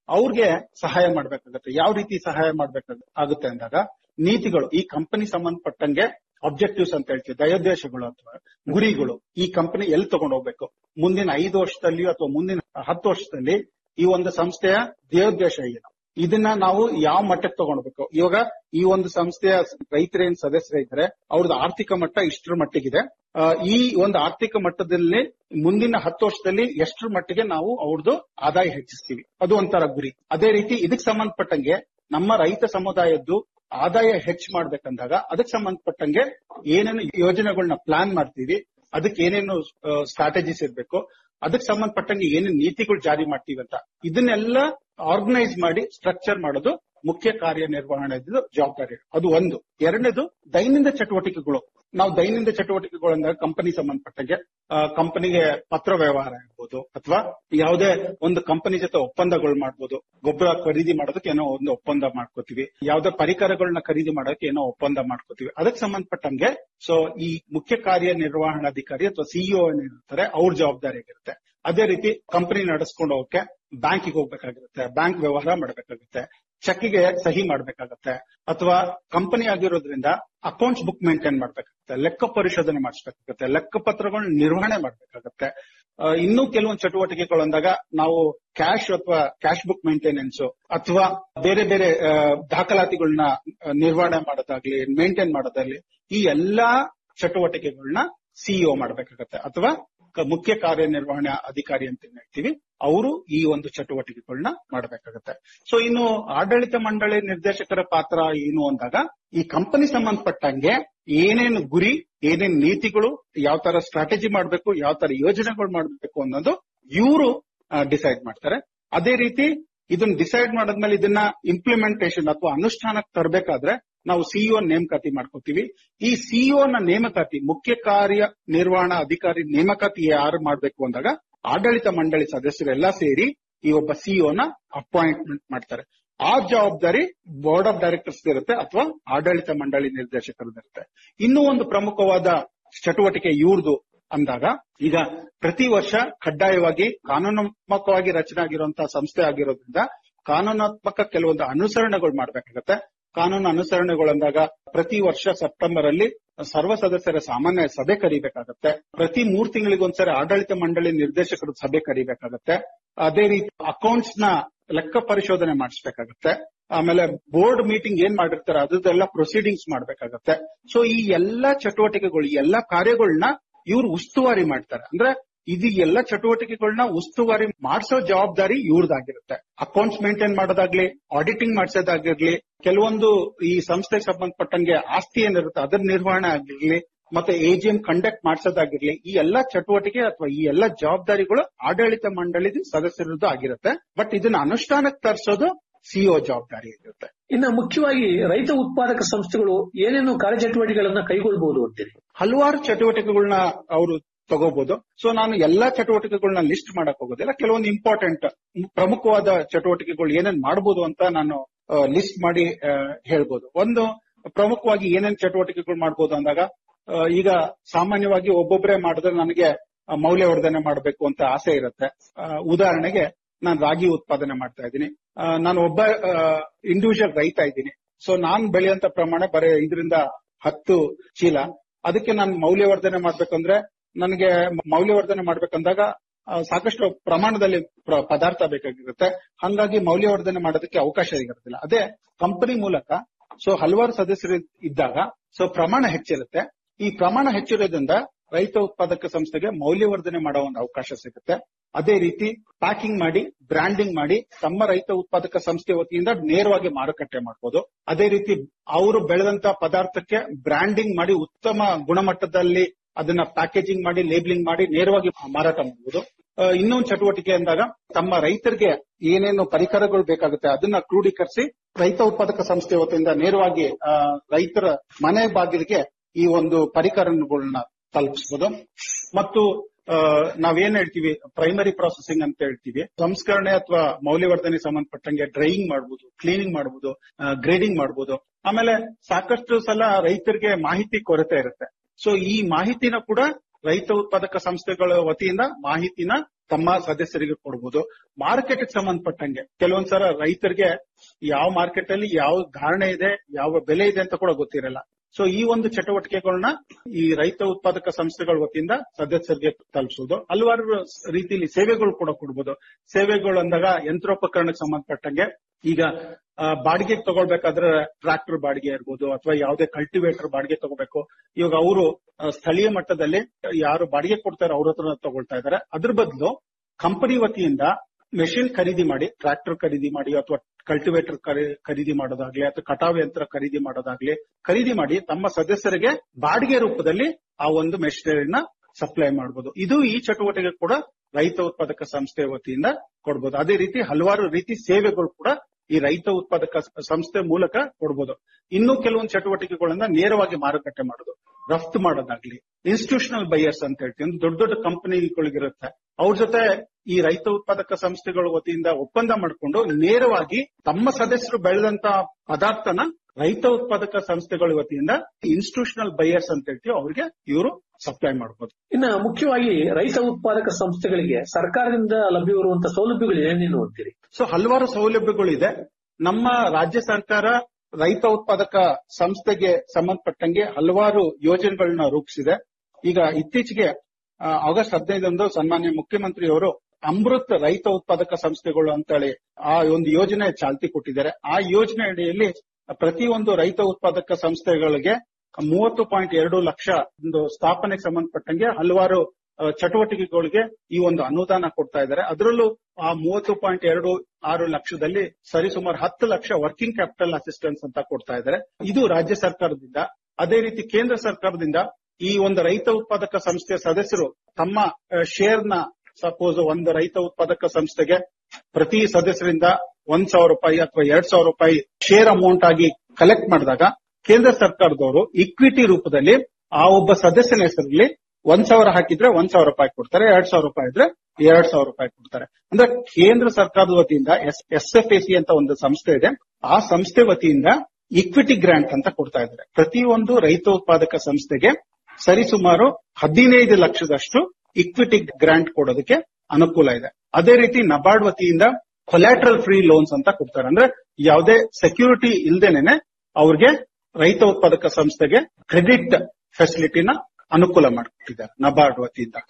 ಅವ್ರಿಗೆ ಸಹಾಯ ಮಾಡ್ಬೇಕಾಗತ್ತೆ ಯಾವ ರೀತಿ ಸಹಾಯ ಮಾಡ್ಬೇಕಾಗ ಆಗುತ್ತೆ ಅಂದಾಗ ನೀತಿಗಳು ಈ ಕಂಪನಿ ಸಂಬಂಧಪಟ್ಟಂಗೆ ಅಬ್ಜೆಕ್ಟಿವ್ಸ್ ಅಂತ ಹೇಳ್ತೀವಿ ದಯೋದ್ದೇಶಗಳು ಅಥವಾ ಗುರಿಗಳು ಈ ಕಂಪನಿ ಎಲ್ಲಿ ತಗೊಂಡು ಹೋಗ್ಬೇಕು ಮುಂದಿನ ಐದು ವರ್ಷದಲ್ಲಿ ಅಥವಾ ಮುಂದಿನ ಹತ್ತು ವರ್ಷದಲ್ಲಿ ಈ ಒಂದು ಸಂಸ್ಥೆಯ ಧ್ಯೇಯೋದ್ದೇಶ ಏನು ಇದನ್ನ ನಾವು ಯಾವ ಮಟ್ಟಕ್ಕೆ ತಗೊಂಡ್ಬೇಕು ಇವಾಗ ಈ ಒಂದು ಸಂಸ್ಥೆಯ ರೈತರೇನ್ ಸದಸ್ಯರಿದ್ರೆ ಅವ್ರದ್ದು ಆರ್ಥಿಕ ಮಟ್ಟ ಇಷ್ಟರ ಮಟ್ಟಿಗಿದೆ ಆ, ಈ ಒಂದು ಆರ್ಥಿಕ ಮಟ್ಟದಲ್ಲಿ ಮುಂದಿನ ಹತ್ತು ವರ್ಷದಲ್ಲಿ ಎಷ್ಟರ ಮಟ್ಟಿಗೆ ನಾವು ಅವ್ರದ್ದು ಆದಾಯ ಹೆಚ್ಚಿಸ್ತೀವಿ ಅದು ಒಂಥರ ಗುರಿ ಅದೇ ರೀತಿ ಇದಕ್ಕೆ ಸಂಬಂಧಪಟ್ಟಂಗೆ ನಮ್ಮ ರೈತ ಸಮುದಾಯದ್ದು ಆದಾಯ ಹೆಚ್ಚು ಮಾಡ್ಬೇಕಂದಾಗ ಅದಕ್ಕೆ ಸಂಬಂಧಪಟ್ಟಂಗೆ ಏನೇನು ಯೋಜನೆಗಳನ್ನ ಪ್ಲಾನ್ ಮಾಡ್ತೀವಿ ಅದಕ್ಕೆ ಏನೇನು ಸ್ಟ್ರಾಟಜೀಸ್ ಇರ್ಬೇಕು ಅದಕ್ಕೆ ಸಂಬಂಧಪಟ್ಟಂಗೆ ಏನೇನು ನೀತಿಗಳು ಜಾರಿ ಮಾಡ್ತೀವಿ ಅಂತ ಇದನ್ನೆಲ್ಲ ಆರ್ಗನೈಸ್ ಮಾಡಿ ಸ್ಟ್ರಕ್ಚರ್ ಮಾಡೋದು ಮುಖ್ಯ ಕಾರ್ಯನಿರ್ವಹಣೆ ಜವಾಬ್ದಾರಿ ಅದು ಒಂದು ಎರಡನೇದು ದೈನಂದಿನ ಚಟುವಟಿಕೆಗಳು ನಾವು ದೈನಂದಿನ ಚಟುವಟಿಕೆಗಳು ಅಂದಾಗ ಕಂಪನಿ ಸಂಬಂಧಪಟ್ಟಂಗೆ ಕಂಪನಿಗೆ ಪತ್ರ ವ್ಯವಹಾರ ಇರ್ಬೋದು ಅಥವಾ ಯಾವುದೇ ಒಂದು ಕಂಪನಿ ಜೊತೆ ಒಪ್ಪಂದಗಳು ಮಾಡ್ಬೋದು ಗೊಬ್ಬರ ಖರೀದಿ ಮಾಡೋದಕ್ಕೆ ಏನೋ ಒಂದು ಒಪ್ಪಂದ ಮಾಡ್ಕೋತೀವಿ ಯಾವುದೇ ಪರಿಕರಗಳನ್ನ ಖರೀದಿ ಮಾಡೋದಕ್ಕೆ ಏನೋ ಒಪ್ಪಂದ ಮಾಡ್ಕೋತೀವಿ ಅದಕ್ಕೆ ಸಂಬಂಧಪಟ್ಟಂಗೆ ಸೊ ಈ ಮುಖ್ಯ ಕಾರ್ಯನಿರ್ವಹಣಾಧಿಕಾರಿ ಅಥವಾ ಸಿಇಒ ಏನಿರ್ತಾರೆ ಅವ್ರ ಜವಾಬ್ದಾರಿ ಆಗಿರುತ್ತೆ ಅದೇ ರೀತಿ ಕಂಪನಿ ನಡೆಸ್ಕೊಂಡು ಹೋಗಕ್ಕೆ ಬ್ಯಾಂಕಿಗೆ ಹೋಗ್ಬೇಕಾಗಿರುತ್ತೆ ಬ್ಯಾಂಕ್ ವ್ಯವಹಾರ ಮಾಡ್ಬೇಕಾಗುತ್ತೆ ಚೆಕ್ಗೆ ಸಹಿ ಮಾಡ್ಬೇಕಾಗತ್ತೆ ಅಥವಾ ಕಂಪನಿ ಆಗಿರೋದ್ರಿಂದ ಅಕೌಂಟ್ಸ್ ಬುಕ್ ಮೇಂಟೈನ್ ಮಾಡ್ಬೇಕಾಗುತ್ತೆ ಲೆಕ್ಕ ಪರಿಶೋಧನೆ ಮಾಡಿಸ್ಬೇಕಾಗುತ್ತೆ ಲೆಕ್ಕ ಪತ್ರಗಳನ್ನ ನಿರ್ವಹಣೆ ಮಾಡ್ಬೇಕಾಗತ್ತೆ ಆ, ಇನ್ನೂ ಕೆಲವೊಂದು ಚಟುವಟಿಕೆಗಳು ಅಂದಾಗ ನಾವು ಕ್ಯಾಶ್ ಅಥವಾ ಕ್ಯಾಶ್ ಬುಕ್ ಮೇಂಟೆನೆನ್ಸ್ ಅಥವಾ ಬೇರೆ ಬೇರೆ ಆ, ದಾಖಲಾತಿಗಳನ್ನ ಆ, ನಿರ್ವಹಣೆ ಮಾಡೋದಾಗ್ಲಿ ಮೇಂಟೈನ್ ಮಾಡೋದಾಗ್ಲಿ ಈ ಎಲ್ಲಾ ಚಟುವಟಿಕೆಗಳನ್ನ ಸಿಇಒ ಮಾಡ್ಬೇಕಾಗತ್ತೆ ಅಥವಾ ಕ- ಮುಖ್ಯ ಕಾರ್ಯನಿರ್ವಹಣಾ ಅಧಿಕಾರಿ ಅಂತ ಏನ್ ಹೇಳ್ತೀವಿ ಅವರು ಈ ಒಂದು ಚಟುವಟಿಕೆಗಳನ್ನ ಮಾಡಬೇಕಾಗತ್ತೆ ಸೊ ಇನ್ನು ಆಡಳಿತ ಮಂಡಳಿ ನಿರ್ದೇಶಕರ ಪಾತ್ರ ಏನು ಅಂದಾಗ ಈ ಕಂಪನಿ ಸಂಬಂಧಪಟ್ಟಂಗೆ ಏನೇನು ಗುರಿ ಏನೇನು ನೀತಿಗಳು ಯಾವ ತರ ಸ್ಟ್ರಾಟಜಿ ಮಾಡ್ಬೇಕು ಯಾವ ತರ ಯೋಜನೆಗಳು ಮಾಡ್ಬೇಕು ಅನ್ನೋದು ಇವರು ಡಿಸೈಡ್ ಮಾಡ್ತಾರೆ ಅದೇ ರೀತಿ ಇದನ್ನ ಡಿಸೈಡ್ ಮಾಡಾದ್ಮೇಲೆ ಇದನ್ನ ಇಂಪ್ಲಿಮೆಂಟೇಷನ್ ಅಥವಾ ಅನುಷ್ಠಾನಕ್ಕೆ ತರಬೇಕಾದ್ರೆ ನಾವು ಸಿಇಒ ನೇಮಕಾತಿ ಮಾಡ್ಕೋತೀವಿ ಈ ಸಿಇಒ ನ ನೇಮಕಾತಿ ಮುಖ್ಯ ಕಾರ್ಯ ನಿರ್ವಹಣಾ ಅಧಿಕಾರಿ ನೇಮಕಾತಿ ಯಾರು ಮಾಡ್ಬೇಕು ಅಂದಾಗ ಆಡಳಿತ ಮಂಡಳಿ ಸದಸ್ಯರೆಲ್ಲ ಸೇರಿ ಈ ಒಬ್ಬ ಸಿಇಒ ನ ಅಪಾಯಿಂಟ್ಮೆಂಟ್ ಮಾಡ್ತಾರೆ ಆ ಜವಾಬ್ದಾರಿ ಬೋರ್ಡ್ ಆಫ್ ಡೈರೆಕ್ಟರ್ಸ್ ಇರುತ್ತೆ ಅಥವಾ ಆಡಳಿತ ಮಂಡಳಿ ನಿರ್ದೇಶಕರದಿರುತ್ತೆ ಇನ್ನೂ ಒಂದು ಪ್ರಮುಖವಾದ ಚಟುವಟಿಕೆ ಇವ್ರದು ಅಂದಾಗ ಈಗ ಪ್ರತಿ ವರ್ಷ ಕಡ್ಡಾಯವಾಗಿ ಕಾನೂನಾತ್ಮಕವಾಗಿ ರಚನೆ ಆಗಿರುವಂತಹ ಸಂಸ್ಥೆ ಆಗಿರೋದ್ರಿಂದ ಕಾನೂನಾತ್ಮಕ ಕೆಲವೊಂದು ಅನುಸರಣೆಗಳು ಮಾಡ್ಬೇಕಾಗತ್ತೆ ಕಾನೂನು ಅನುಸರಣೆಗಳು ಅಂದಾಗ ಪ್ರತಿ ವರ್ಷ ಸೆಪ್ಟೆಂಬರ್ ಅಲ್ಲಿ ಸರ್ವ ಸದಸ್ಯರ ಸಾಮಾನ್ಯ ಸಭೆ ಕರಿಬೇಕಾಗತ್ತೆ ಪ್ರತಿ ಮೂರ್ ತಿಂಗಳಿಗೊಂದ್ಸರಿ ಆಡಳಿತ ಮಂಡಳಿ ನಿರ್ದೇಶಕರ ಸಭೆ ಕರಿಬೇಕಾಗತ್ತೆ ಅದೇ ರೀತಿ ಅಕೌಂಟ್ಸ್ ನ ಲೆಕ್ಕ ಪರಿಶೋಧನೆ ಮಾಡಿಸ್ಬೇಕಾಗತ್ತೆ ಆಮೇಲೆ ಬೋರ್ಡ್ ಮೀಟಿಂಗ್ ಏನ್ ಮಾಡಿರ್ತಾರೆ ಅದೆಲ್ಲ ಪ್ರೊಸೀಡಿಂಗ್ಸ್ ಮಾಡ್ಬೇಕಾಗತ್ತೆ ಸೊ ಈ ಎಲ್ಲಾ ಚಟುವಟಿಕೆಗಳು ಈ ಎಲ್ಲಾ ಕಾರ್ಯಗಳನ್ನ ಇವ್ರು ಉಸ್ತುವಾರಿ ಮಾಡ್ತಾರೆ ಅಂದ್ರೆ ಇದು ಎಲ್ಲ ಚಟುವಟಿಕೆಗಳನ್ನ ಉಸ್ತುವಾರಿ ಮಾಡಿಸೋ ಜವಾಬ್ದಾರಿ ಇವ್ರದಾಗಿರುತ್ತೆ ಅಕೌಂಟ್ಸ್ ಮೇಂಟೈನ್ ಮಾಡೋದಾಗ್ಲಿ ಆಡಿಟಿಂಗ್ ಮಾಡಿಸೋದಾಗಿರ್ಲಿ ಕೆಲವೊಂದು ಈ ಸಂಸ್ಥೆಗೆ ಸಂಬಂಧಪಟ್ಟಂಗೆ ಆಸ್ತಿ ಏನಿರುತ್ತೆ ಅದರ ನಿರ್ವಹಣೆ ಆಗಿರ್ಲಿ ಮತ್ತೆ ಎಜಿಎಂ ಕಂಡಕ್ಟ್ ಮಾಡಿಸೋದಾಗಿರ್ಲಿ ಈ ಎಲ್ಲಾ ಚಟುವಟಿಕೆ ಅಥವಾ ಈ ಎಲ್ಲಾ ಜವಾಬ್ದಾರಿಗಳು ಆಡಳಿತ ಮಂಡಳಿ ಸದಸ್ಯರದ್ದು ಆಗಿರುತ್ತೆ ಬಟ್ ಇದನ್ನ ಅನುಷ್ಠಾನಕ್ಕೆ ತರಿಸೋದು ಸಿಇಒ ಜವಾಬ್ದಾರಿ ಆಗಿರುತ್ತೆ ಇನ್ನ ಮುಖ್ಯವಾಗಿ ರೈತ ಉತ್ಪಾದಕ ಸಂಸ್ಥೆಗಳು ಏನೇನು ಕಾರ್ಯಚಟುವಟಿಕೆಗಳನ್ನ ಕೈಗೊಳ್ಳಬಹುದು ಅಂತೀರಿ ಹಲವಾರು ಚಟುವಟಿಕೆಗಳನ್ನ ಅವರು ತಗೋಬಹುದು ಸೊ ನಾನು ಎಲ್ಲಾ ಚಟುವಟಿಕೆಗಳನ್ನ ಲಿಸ್ಟ್ ಮಾಡಕ್ ಹೋಗೋದಿಲ್ಲ ಕೆಲವೊಂದು ಇಂಪಾರ್ಟೆಂಟ್ ಪ್ರಮುಖವಾದ ಚಟುವಟಿಕೆಗಳು ಏನೇನ್ ಮಾಡಬಹುದು ಅಂತ ನಾನು ಲಿಸ್ಟ್ ಮಾಡಿ ಆ, ಹೇಳ್ಬೋದು ಒಂದು ಪ್ರಮುಖವಾಗಿ ಏನೇನ್ ಚಟುವಟಿಕೆಗಳು ಮಾಡ್ಬೋದು ಅಂದಾಗ ಆ, ಈಗ ಸಾಮಾನ್ಯವಾಗಿ ಒಬ್ಬೊಬ್ಬರೇ ಮಾಡಿದ್ರೆ ನನಗೆ ಆ, ಮೌಲ್ಯವರ್ಧನೆ ಮಾಡಬೇಕು ಅಂತ ಆಸೆ ಇರುತ್ತೆ ಆ, ಉದಾಹರಣೆಗೆ ನಾನು ರಾಗಿ ಉತ್ಪಾದನೆ ಮಾಡ್ತಾ ಇದ್ದೀನಿ ಆ, ನಾನು ಒಬ್ಬ ಇಂಡಿವಿಜುವಲ್ ರೈತ ಇದ್ದೀನಿ ಸೊ ನಾನ್ ಬೆಳೆಯುವಂತ ಪ್ರಮಾಣ ಬರೀ ಇದರಿಂದ ಹತ್ತು ಚೀಲ ಅದಕ್ಕೆ ನಾನು ಮೌಲ್ಯವರ್ಧನೆ ಮಾಡ್ಬೇಕಂದ್ರೆ ನನಗೆ ಮೌಲ್ಯವರ್ಧನೆ ಮಾಡ್ಬೇಕಂದಾಗ ಆ, ಸಾಕಷ್ಟು ಪ್ರಮಾಣದಲ್ಲಿ ಪ್ರ- ಪದಾರ್ಥ ಬೇಕಾಗಿರುತ್ತೆ ಹಂಗಾಗಿ ಮೌಲ್ಯವರ್ಧನೆ ಮಾಡೋದಕ್ಕೆ ಅವಕಾಶ ಇರೋದಿಲ್ಲ ಅದೇ ಕಂಪನಿ ಮೂಲಕ ಸೊ ಹಲವಾರು ಸದಸ್ಯರು ಇದ್ದಾಗ ಸೊ ಪ್ರಮಾಣ ಹೆಚ್ಚಿರುತ್ತೆ ಈ ಪ್ರಮಾಣ ಹೆಚ್ಚಿರೋದ್ರಿಂದ ರೈತ ಉತ್ಪಾದಕ ಸಂಸ್ಥೆಗೆ ಮೌಲ್ಯವರ್ಧನೆ ಮಾಡೋ ಒಂದು ಅವಕಾಶ ಸಿಗುತ್ತೆ ಅದೇ ರೀತಿ ಪ್ಯಾಕಿಂಗ್ ಮಾಡಿ ಬ್ರ್ಯಾಂಡಿಂಗ್ ಮಾಡಿ ತಮ್ಮ ರೈತ ಉತ್ಪಾದಕ ಸಂಸ್ಥೆ ವತಿಯಿಂದ ನೇರವಾಗಿ ಮಾರುಕಟ್ಟೆ ಮಾಡಬಹುದು ಅದೇ ರೀತಿ ಅವರು ಬೆಳೆದಂತ ಪದಾರ್ಥಕ್ಕೆ ಬ್ರ್ಯಾಂಡಿಂಗ್ ಮಾಡಿ ಉತ್ತಮ ಗುಣಮಟ್ಟದಲ್ಲಿ ಅದನ್ನ ಪ್ಯಾಕೇಜಿಂಗ್ ಮಾಡಿ ಲೇಬಲಿಂಗ್ ಮಾಡಿ ನೇರವಾಗಿ ಮಾರಾಟ ಮಾಡಬಹುದು ಇನ್ನೊಂದು ಚಟುವಟಿಕೆ ಅಂದಾಗ ತಮ್ಮ ರೈತರಿಗೆ ಏನೇನು ಪರಿಕರಗಳು ಬೇಕಾಗುತ್ತೆ ಅದನ್ನ ಕ್ರೋಢೀಕರಿಸಿ ರೈತ ಉತ್ಪಾದಕ ಸಂಸ್ಥೆ ವತಿಯಿಂದ ನೇರವಾಗಿ ಆ, ರೈತರ ಮನೆ ಬಾಗಿಲಿಗೆ ಈ ಒಂದು ಪರಿಕರಗಳನ್ನ ತಲುಪಿಸಬಹುದು ಮತ್ತು ಆ, ನಾವೇನ್ ಹೇಳ್ತೀವಿ ಪ್ರೈಮರಿ ಪ್ರೊಸೆಸಿಂಗ್ ಅಂತ ಹೇಳ್ತೀವಿ ಸಂಸ್ಕರಣೆ ಅಥವಾ ಮೌಲ್ಯವರ್ಧನೆ ಸಂಬಂಧಪಟ್ಟಂಗೆ ಡ್ರೈಯಿಂಗ್ ಮಾಡಬಹುದು ಕ್ಲೀನಿಂಗ್ ಮಾಡಬಹುದು ಗ್ರೇಡಿಂಗ್ ಮಾಡಬಹುದು ಆಮೇಲೆ ಸಾಕಷ್ಟು ಸಲ ರೈತರಿಗೆ ಮಾಹಿತಿ ಕೊರತೆ ಇರುತ್ತೆ ಸೊ ಈ ಮಾಹಿತಿನ ಕೂಡ ರೈತ ಉತ್ಪಾದಕ ಸಂಸ್ಥೆಗಳ ವತಿಯಿಂದ ಮಾಹಿತಿನ ತಮ್ಮ ಸದಸ್ಯರಿಗೆ ಕೊಡ್ಬೋದು ಮಾರ್ಕೆಟ್ ಸಂಬಂಧಪಟ್ಟಂಗೆ ಕೆಲವೊಂದ್ಸಲ ರೈತರಿಗೆ ಯಾವ ಮಾರ್ಕೆಟ್ ಅಲ್ಲಿ ಯಾವ ಧಾರಣೆ ಇದೆ ಯಾವ ಬೆಲೆ ಇದೆ ಅಂತ ಕೂಡ ಗೊತ್ತಿರಲ್ಲ ಸೊ ಈ ಒಂದು ಚಟುವಟಿಕೆಗಳನ್ನ ಈ ರೈತ ಉತ್ಪಾದಕ ಸಂಸ್ಥೆಗಳ ವತಿಯಿಂದ ಸದಸ್ಯರಿಗೆ ತಲುಪಿಸೋದು ಹಲವಾರು ರೀತಿಯಲ್ಲಿ ಸೇವೆಗಳು ಕೂಡ ಕೊಡ್ಬೋದು ಸೇವೆಗಳು ಅಂದಾಗ ಯಂತ್ರೋಪಕರಣಕ್ಕೆ ಸಂಬಂಧಪಟ್ಟಂಗೆ ಈಗ ಆ, ಬಾಡಿಗೆಗೆ ತಗೊಳ್ಬೇಕಾದ್ರೆ ಟ್ರಾಕ್ಟರ್ ಬಾಡಿಗೆ ಇರ್ಬೋದು ಅಥವಾ ಯಾವುದೇ ಕಲ್ಟಿವೇಟರ್ ಬಾಡಿಗೆ ತಗೋಬೇಕು ಇವಾಗ ಅವರು ಸ್ಥಳೀಯ ಮಟ್ಟದಲ್ಲಿ ಯಾರು ಬಾಡಿಗೆ ಕೊಡ್ತಾರೆ ಅವ್ರ ಹತ್ರ ತಗೊಳ್ತಾ ಇದ್ದಾರೆ ಅದ್ರ ಬದಲು ಕಂಪನಿ ವತಿಯಿಂದ ಮೆಷಿನ್ ಖರೀದಿ ಮಾಡಿ ಟ್ರಾಕ್ಟರ್ ಖರೀದಿ ಮಾಡಿ ಅಥವಾ ಕಲ್ಟಿವೇಟರ್ ಖರೀದಿ ಮಾಡೋದಾಗ್ಲಿ ಅಥವಾ ಕಟಾವ್ ಯಂತ್ರ ಖರೀದಿ ಮಾಡೋದಾಗ್ಲಿ ಖರೀದಿ ಮಾಡಿ ತಮ್ಮ ಸದಸ್ಯರಿಗೆ ಬಾಡಿಗೆ ರೂಪದಲ್ಲಿ ಆ ಒಂದು ಮೆಷಿನರಿನ ಸಪ್ಲೈ ಮಾಡಬಹುದು ಇದು ಈ ಚಟುವಟಿಕೆ ಕೂಡ ರೈತ ಉತ್ಪಾದಕ ಸಂಸ್ಥೆ ವತಿಯಿಂದ ಕೊಡ್ಬೋದು ಅದೇ ರೀತಿ ಹಲವಾರು ರೀತಿ ಸೇವೆಗಳು ಕೂಡ ಈ ರೈತ ಉತ್ಪಾದಕ ಸಂಸ್ಥೆ ಮೂಲಕ ಕೊಡ್ಬೋದು ಇನ್ನೂ ಕೆಲವೊಂದು ಚಟುವಟಿಕೆಗಳನ್ನ ನೇರವಾಗಿ ಮಾರುಕಟ್ಟೆ ಮಾಡೋದು ರಫ್ತು ಮಾಡೋದಾಗ್ಲಿ ಇನ್ಸ್ಟಿಟ್ಯೂಷನಲ್ ಬೈಯರ್ಸ್ ಅಂತ ಹೇಳ್ತೀವಿ ಅಂದ್ರೆ ದೊಡ್ಡ ದೊಡ್ಡ ಕಂಪನಿಗಳಿಗಿರುತ್ತೆ ಅವ್ರ ಜೊತೆ ಈ ರೈತ ಉತ್ಪಾದಕ ಸಂಸ್ಥೆಗಳ ವತಿಯಿಂದ ಒಪ್ಪಂದ ಮಾಡಿಕೊಂಡು ನೇರವಾಗಿ ತಮ್ಮ ಸದಸ್ಯರು ಬೆಳೆದಂತ ಪದಾರ್ಥನ ರೈತ ಉತ್ಪಾದಕ ಸಂಸ್ಥೆಗಳ ವತಿಯಿಂದ ಇನ್ಸ್ಟಿಟ್ಯೂಷನಲ್ ಬೈಯರ್ಸ್ ಅಂತ ಹೇಳ್ತೀವಿ ಅವ್ರಿಗೆ ಇವರು ಸಪ್ಲೈ ಮಾಡಬಹುದು ಇನ್ನ ಮುಖ್ಯವಾಗಿ ರೈತ ಉತ್ಪಾದಕ ಸಂಸ್ಥೆಗಳಿಗೆ ಸರ್ಕಾರದಿಂದ ಲಭ್ಯವಿರುವಂತಹ ಸೌಲಭ್ಯಗಳು ಏನೇನು ಅಂತೀರಿ ಸೊ ಹಲವಾರು ಸೌಲಭ್ಯಗಳಿದೆ ನಮ್ಮ ರಾಜ್ಯ ಸರ್ಕಾರ ರೈತ ಉತ್ಪಾದಕ ಸಂಸ್ಥೆಗೆ ಸಂಬಂಧಪಟ್ಟಂಗೆ ಹಲವಾರು ಯೋಜನೆಗಳನ್ನ ರೂಪಿಸಿದೆ ಈಗ ಇತ್ತೀಚೆಗೆ ಆ, ಆಗಸ್ಟ್ ಹದಿನೈದರಂದು ಸನ್ಮಾನ್ಯ ಮುಖ್ಯಮಂತ್ರಿಯವರು ಅಮೃತ್ ರೈತ ಉತ್ಪಾದಕ ಸಂಸ್ಥೆಗಳು ಅಂತೇಳಿ ಆ ಒಂದು ಯೋಜನೆ ಚಾಲ್ತಿ ಕೊಟ್ಟಿದ್ದಾರೆ ಆ ಯೋಜನೆ ಅಡಿಯಲ್ಲಿ ಪ್ರತಿಯೊಂದು ರೈತ ಉತ್ಪಾದಕ ಸಂಸ್ಥೆಗಳಿಗೆ ಮೂವತ್ತು ಪಾಯಿಂಟ್ ಎರಡು ಲಕ್ಷ ಒಂದು ಸ್ಥಾಪನೆಗೆ ಸಂಬಂಧಪಟ್ಟಂಗೆ ಹಲವಾರು ಆ, ಚಟುವಟಿಕೆಗಳಿಗೆ ಈ ಒಂದು ಅನುದಾನ ಕೊಡ್ತಾ ಇದ್ದಾರೆ ಅದರಲ್ಲೂ ಆ ಮೂವತ್ತು ಪಾಯಿಂಟ್ ಎರಡು ಆರು ಲಕ್ಷದಲ್ಲಿ ಸರಿಸುಮಾರು ಹತ್ತು ಲಕ್ಷ ವರ್ಕಿಂಗ್ ಕ್ಯಾಪಿಟಲ್ ಅಸಿಸ್ಟೆನ್ಸ್ ಅಂತ ಕೊಡ್ತಾ ಇದ್ದಾರೆ ಇದು ರಾಜ್ಯ ಸರ್ಕಾರದಿಂದ ಅದೇ ರೀತಿ ಕೇಂದ್ರ ಸರ್ಕಾರದಿಂದ ಈ ಒಂದು ರೈತ ಉತ್ಪಾದಕ ಸಂಸ್ಥೆಯ ಸದಸ್ಯರು ತಮ್ಮ ಶೇರ್ ನ ಸಪೋಸ್ ಒಂದು ರೈತ ಉತ್ಪಾದಕ ಸಂಸ್ಥೆಗೆ ಪ್ರತಿ ಸದಸ್ಯರಿಂದ ಒಂದ್ ಸಾವಿರ ರೂಪಾಯಿ ಅಥವಾ ಎರಡ್ ಸಾವಿರ ರೂಪಾಯಿ ಶೇರ್ ಅಮೌಂಟ್ ಆಗಿ ಕಲೆಕ್ಟ್ ಮಾಡಿದಾಗ ಕೇಂದ್ರ ಸರ್ಕಾರದವರು ಇಕ್ವಿಟಿ ರೂಪದಲ್ಲಿ ಆ ಒಬ್ಬ ಸದಸ್ಯನ ಹೆಸರಲ್ಲಿ ಒಂದ್ ಸಾವಿರ ಹಾಕಿದ್ರೆ ಒಂದ್ ಸಾವಿರ ರೂಪಾಯಿ ಕೊಡ್ತಾರೆ ಎರಡ್ ಸಾವಿರ ರೂಪಾಯಿ ಇದ್ರೆ ಎರಡ್ ಸಾವಿರ ರೂಪಾಯಿ ಕೊಡ್ತಾರೆ ಅಂದ್ರೆ ಕೇಂದ್ರ ಸರ್ಕಾರದ ವತಿಯಿಂದ ಎಸ್ ಎಫ್ ಎ ಸಿ ಅಂತ ಒಂದು ಸಂಸ್ಥೆ ಇದೆ ಆ ಸಂಸ್ಥೆ ವತಿಯಿಂದ ಇಕ್ವಿಟಿ ಗ್ರಾಂಟ್ ಅಂತ ಕೊಡ್ತಾ ಇದ್ದಾರೆ ಪ್ರತಿಯೊಂದು ರೈತ ಉತ್ಪಾದಕ ಸಂಸ್ಥೆಗೆ ಸರಿಸುಮಾರು ಹದಿನೈದು ಲಕ್ಷದಷ್ಟು ಇಕ್ವಿಟಿ ಗ್ರಾಂಟ್ ಕೊಡೋದಕ್ಕೆ ಅನುಕೂಲ ಇದೆ ಅದೇ ರೀತಿ ನಬಾರ್ಡ್ ವತಿಯಿಂದ ಕೊಲ್ಯಾಟ್ರಲ್ ಫ್ರೀ ಲೋನ್ಸ್ ಅಂತ ಕೊಡ್ತಾರೆ ಅಂದ್ರೆ ಯಾವುದೇ ಸೆಕ್ಯೂರಿಟಿ ಇಲ್ದೇನೆ ಅವ್ರಿಗೆ ರೈತ ಉತ್ಪಾದಕ ಸಂಸ್ಥೆಗೆ ಕ್ರೆಡಿಟ್ ಫೆಸಿಲಿಟಿನ ಅನುಕೂಲ ಮಾಡಿಕೊಟ್ಟಿದ್ದಾರೆ ನಬಾರ್ಡ್ ವತಿಯಿಂದ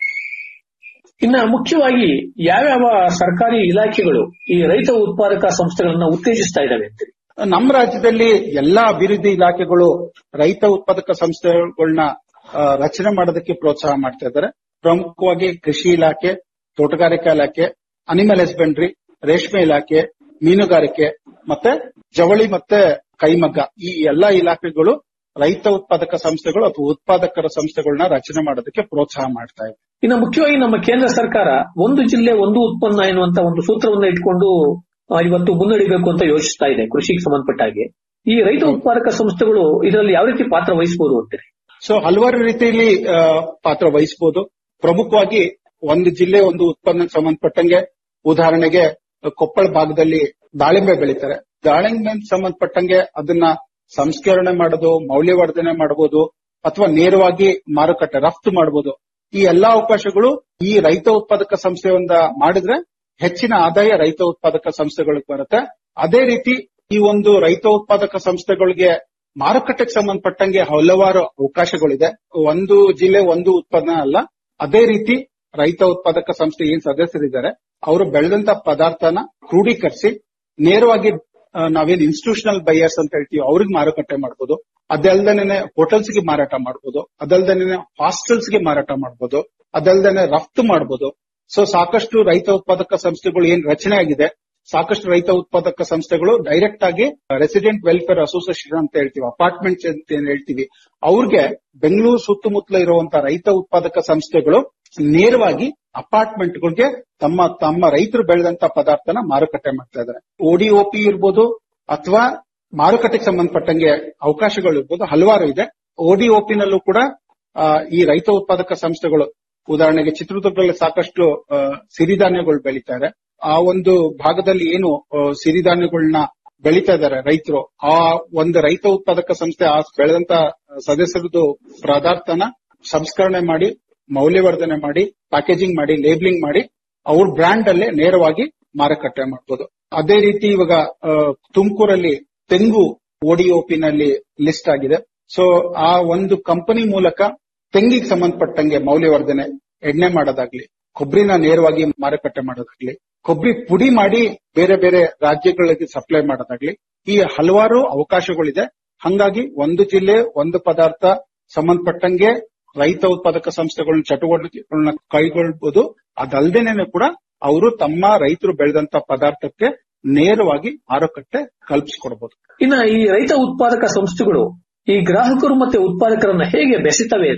ಇನ್ನ ಮುಖ್ಯವಾಗಿ ಯಾವ್ಯಾವ ಸರ್ಕಾರಿ ಇಲಾಖೆಗಳು ಈ ರೈತ ಉತ್ಪಾದಕ ಸಂಸ್ಥೆಗಳನ್ನ ಉತ್ತೇಜಿಸ್ತಾ ಇದ್ದಾವೆ ಅಂತೀರಿ ನಮ್ಮ ರಾಜ್ಯದಲ್ಲಿ ಎಲ್ಲಾ ಅಭಿವೃದ್ಧಿ ಇಲಾಖೆಗಳು ರೈತ ಉತ್ಪಾದಕ ಸಂಸ್ಥೆಗಳನ್ನ ಆ, ರಚನೆ ಮಾಡೋದಕ್ಕೆ ಪ್ರೋತ್ಸಾಹ ಮಾಡ್ತಾ ಇದ್ದಾರೆ ಪ್ರಮುಖವಾಗಿ ಕೃಷಿ ಇಲಾಖೆ ತೋಟಗಾರಿಕಾ ಇಲಾಖೆ ಅನಿಮಲ್ ಹಸ್ಬೆಂಡ್ರಿ ರೇಷ್ಮೆ ಇಲಾಖೆ ಮೀನುಗಾರಿಕೆ ಮತ್ತೆ ಜವಳಿ ಮತ್ತೆ ಕೈಮಗ್ಗ ಈ ಎಲ್ಲಾ ಇಲಾಖೆಗಳು ರೈತ ಉತ್ಪಾದಕ ಸಂಸ್ಥೆಗಳು ಅಥವಾ ಉತ್ಪಾದಕರ ಸಂಸ್ಥೆಗಳನ್ನ ರಚನೆ ಮಾಡೋದಕ್ಕೆ ಪ್ರೋತ್ಸಾಹ ಮಾಡ್ತಾ ಇದೆ ಇನ್ನು ಮುಖ್ಯವಾಗಿ ನಮ್ಮ ಕೇಂದ್ರ ಸರ್ಕಾರ ಒಂದು ಜಿಲ್ಲೆ ಒಂದು ಉತ್ಪನ್ನ ಎನ್ನುವಂತ ಒಂದು ಸೂತ್ರವನ್ನ ಇಟ್ಕೊಂಡು ಆ, ಇವತ್ತು ಮುನ್ನಡಿಬೇಕು ಅಂತ ಯೋಚಿಸ್ತಾ ಇದೆ ಕೃಷಿಗೆ ಸಂಬಂಧಪಟ್ಟ ಹಾಗೆ ಈ ರೈತ ಉತ್ಪಾದಕ ಸಂಸ್ಥೆಗಳು ಇದರಲ್ಲಿ ಯಾವ ರೀತಿ ಪಾತ್ರ ವಹಿಸಬಹುದು ಅಂತೀರಿ ಸೊ ಹಲವಾರು ರೀತಿಯಲ್ಲಿ ಆ, ಪಾತ್ರ ವಹಿಸಬಹುದು ಪ್ರಮುಖವಾಗಿ ಒಂದು ಜಿಲ್ಲೆ ಒಂದು ಉತ್ಪನ್ನಕ್ಕೆ ಸಂಬಂಧಪಟ್ಟಂಗೆ ಉದಾಹರಣೆಗೆ ಕೊಪ್ಪಳ ಭಾಗದಲ್ಲಿ ದಾಳಿಂಬೆ ಬೆಳೀತಾರೆ ದಾಳಿಂಬೆ ಸಂಬಂಧಪಟ್ಟಂಗೆ ಅದನ್ನ ಸಂಸ್ಕರಣೆ ಮಾಡೋದು ಮೌಲ್ಯವರ್ಧನೆ ಮಾಡಬಹುದು ಅಥವಾ ನೇರವಾಗಿ ಮಾರುಕಟ್ಟೆ ರಫ್ತು ಮಾಡಬಹುದು ಈ ಎಲ್ಲಾ ಅವಕಾಶಗಳು ಈ ರೈತ ಉತ್ಪಾದಕ ಸಂಸ್ಥೆಯಿಂದ ಮಾಡಿದ್ರೆ ಹೆಚ್ಚಿನ ಆದಾಯ ರೈತ ಉತ್ಪಾದಕ ಸಂಸ್ಥೆಗಳಿಗೆ ಬರುತ್ತೆ ಅದೇ ರೀತಿ ಈ ಒಂದು ರೈತ ಉತ್ಪಾದಕ ಸಂಸ್ಥೆಗಳಿಗೆ ಮಾರುಕಟ್ಟೆಗೆ ಸಂಬಂಧಪಟ್ಟಂಗೆ ಹಲವಾರು ಅವಕಾಶಗಳಿದೆ ಒಂದು ಜಿಲ್ಲೆ ಒಂದು ಉತ್ಪನ್ನ ಅಲ್ಲ ಅದೇ ರೀತಿ ರೈತ ಉತ್ಪಾದಕ ಸಂಸ್ಥೆ ಏನ್ ಸದಸ್ಯರಿದ್ದಾರೆ ಅವರು ಬೆಳೆದಂತ ಪದಾರ್ಥನ ಕ್ರೋಢೀಕರಿಸಿ ನೇರವಾಗಿ ಆ, ನಾವೇನ್ ಇನ್ಸ್ಟಿಟ್ಯೂಷನಲ್ ಬೈಯರ್ಸ್ ಅಂತ ಹೇಳ್ತೀವಿ ಅವ್ರಿಗೆ ಮಾರುಕಟ್ಟೆ ಮಾಡಬಹುದು ಅದಲ್ದೇನೆ ಹೋಟೆಲ್ಸ್ಗೆ ಮಾರಾಟ ಮಾಡಬಹುದು ಅದಲ್ದೇನೆ ಹಾಸ್ಟೆಲ್ಸ್ಗೆ ಮಾರಾಟ ಮಾಡಬಹುದು ಅದಲ್ದೇನೆ ರಫ್ತು ಮಾಡಬಹುದು ಸೊ ಸಾಕಷ್ಟು ರೈತ ಉತ್ಪಾದಕ ಸಂಸ್ಥೆಗಳು ಏನ್ ರಚನೆ ಆಗಿದೆ ಸಾಕಷ್ಟು ರೈತ ಉತ್ಪಾದಕ ಸಂಸ್ಥೆಗಳು ಡೈರೆಕ್ಟ್ ಆಗಿ ರೆಸಿಡೆಂಟ್ ವೆಲ್ಫೇರ್ ಅಸೋಸಿಯೇಷನ್ ಅಂತ ಹೇಳ್ತೀವಿ ಅಪಾರ್ಟ್ಮೆಂಟ್ಸ್ ಅಂತ ಏನ್ ಹೇಳ್ತೀವಿ ಅವ್ರಿಗೆ ಬೆಂಗಳೂರು ಸುತ್ತಮುತ್ತಲ ಇರುವಂತ ರೈತ ಉತ್ಪಾದಕ ಸಂಸ್ಥೆಗಳು ನೇರವಾಗಿ ಅಪಾರ್ಟ್ಮೆಂಟ್ಗಳಿಗೆ ತಮ್ಮ ತಮ್ಮ ರೈತರು ಬೆಳೆದಂತ ಪದಾರ್ಥನ ಮಾರುಕಟ್ಟೆ ಮಾಡ್ತಾ ಇದ್ದಾರೆ ಓಡಿಒಪಿ ಇರ್ಬೋದು ಅಥವಾ ಮಾರುಕಟ್ಟೆಗೆ ಸಂಬಂಧಪಟ್ಟಂಗೆ ಅವಕಾಶಗಳು ಇರ್ಬೋದು ಹಲವಾರು ಇದೆ ಓಡಿಒಪಿನಲ್ಲೂ ಕೂಡ ಆ, ಈ ರೈತ ಉತ್ಪಾದಕ ಸಂಸ್ಥೆಗಳು ಉದಾಹರಣೆಗೆ ಚಿತ್ರದುರ್ಗದಲ್ಲಿ ಸಾಕಷ್ಟು ಆ, ಸಿರಿಧಾನ್ಯಗಳು ಬೆಳೀತಾರೆ ಆ ಒಂದು ಭಾಗದಲ್ಲಿ ಏನು ಆ, ಸಿರಿಧಾನ್ಯಗಳನ್ನ ಬೆಳೀತಾ ಇದ್ದಾರೆ ರೈತರು ಆ ಒಂದು ರೈತ ಉತ್ಪಾದಕ ಸಂಸ್ಥೆ ಆ ಬೆಳೆದಂತ ಸದಸ್ಯರದ್ದು ಪದಾರ್ಥನ ಸಂಸ್ಕರಣೆ ಮಾಡಿ ಮೌಲ್ಯವರ್ಧನೆ ಮಾಡಿ ಪ್ಯಾಕೇಜಿಂಗ್ ಮಾಡಿ ಲೇಬ್ಲಿಂಗ್ ಮಾಡಿ ಅವ್ರ ಬ್ರ್ಯಾಂಡ್ ಅಲ್ಲೇ ನೇರವಾಗಿ ಮಾರುಕಟ್ಟೆ ಮಾಡಬಹುದು ಅದೇ ರೀತಿ ಇವಾಗ ತುಮಕೂರಲ್ಲಿ ತೆಂಗು ನಲ್ಲಿ ಲಿಸ್ಟ್ ಆಗಿದೆ ಸೊ ಆ ಒಂದು ಕಂಪನಿ ಮೂಲಕ ತೆಂಗಿಗೆ ಸಂಬಂಧಪಟ್ಟಂಗೆ ಮೌಲ್ಯವರ್ಧನೆ ಎಣ್ಣೆ ಮಾಡೋದಾಗ್ಲಿ ಕೊಬ್ಬರಿನ ನೇರವಾಗಿ ಮಾರುಕಟ್ಟೆ ಮಾಡೋದಾಗ್ಲಿ ಕೊಬ್ಬರಿ ಪುಡಿ ಮಾಡಿ ಬೇರೆ ಬೇರೆ ರಾಜ್ಯಗಳಿಗೆ ಸಪ್ಲೈ ಮಾಡೋದಾಗ್ಲಿ ಈ ಹಲವಾರು ಅವಕಾಶಗಳಿದೆ ಹಂಗಾಗಿ ಒಂದು ಜಿಲ್ಲೆ ಒಂದು ಪದಾರ್ಥ ಸಂಬಂಧಪಟ್ಟಂಗೆ ರೈತ ಉತ್ಪಾದಕ ಸಂಸ್ಥೆಗಳನ್ನ ಚಟುವಟಿಕೆಗಳನ್ನ ಕೈಗೊಳ್ಬಹುದು ಅದಲ್ದೇನೆ ಕೂಡ ಅವರು ತಮ್ಮ ರೈತರು ಬೆಳೆದಂತ ಪದಾರ್ಥಕ್ಕೆ ನೇರವಾಗಿ ಮಾರುಕಟ್ಟೆ ಕಲ್ಪಿಸಿಕೊಡ್ಬೋದು ಇನ್ನ ಈ ರೈತ ಉತ್ಪಾದಕ ಸಂಸ್ಥೆಗಳು ಈ ಗ್ರಾಹಕರು ಮತ್ತೆ ಉತ್ಪಾದಕರನ್ನ ಹೇಗೆ ಬೆಸೆತವೆ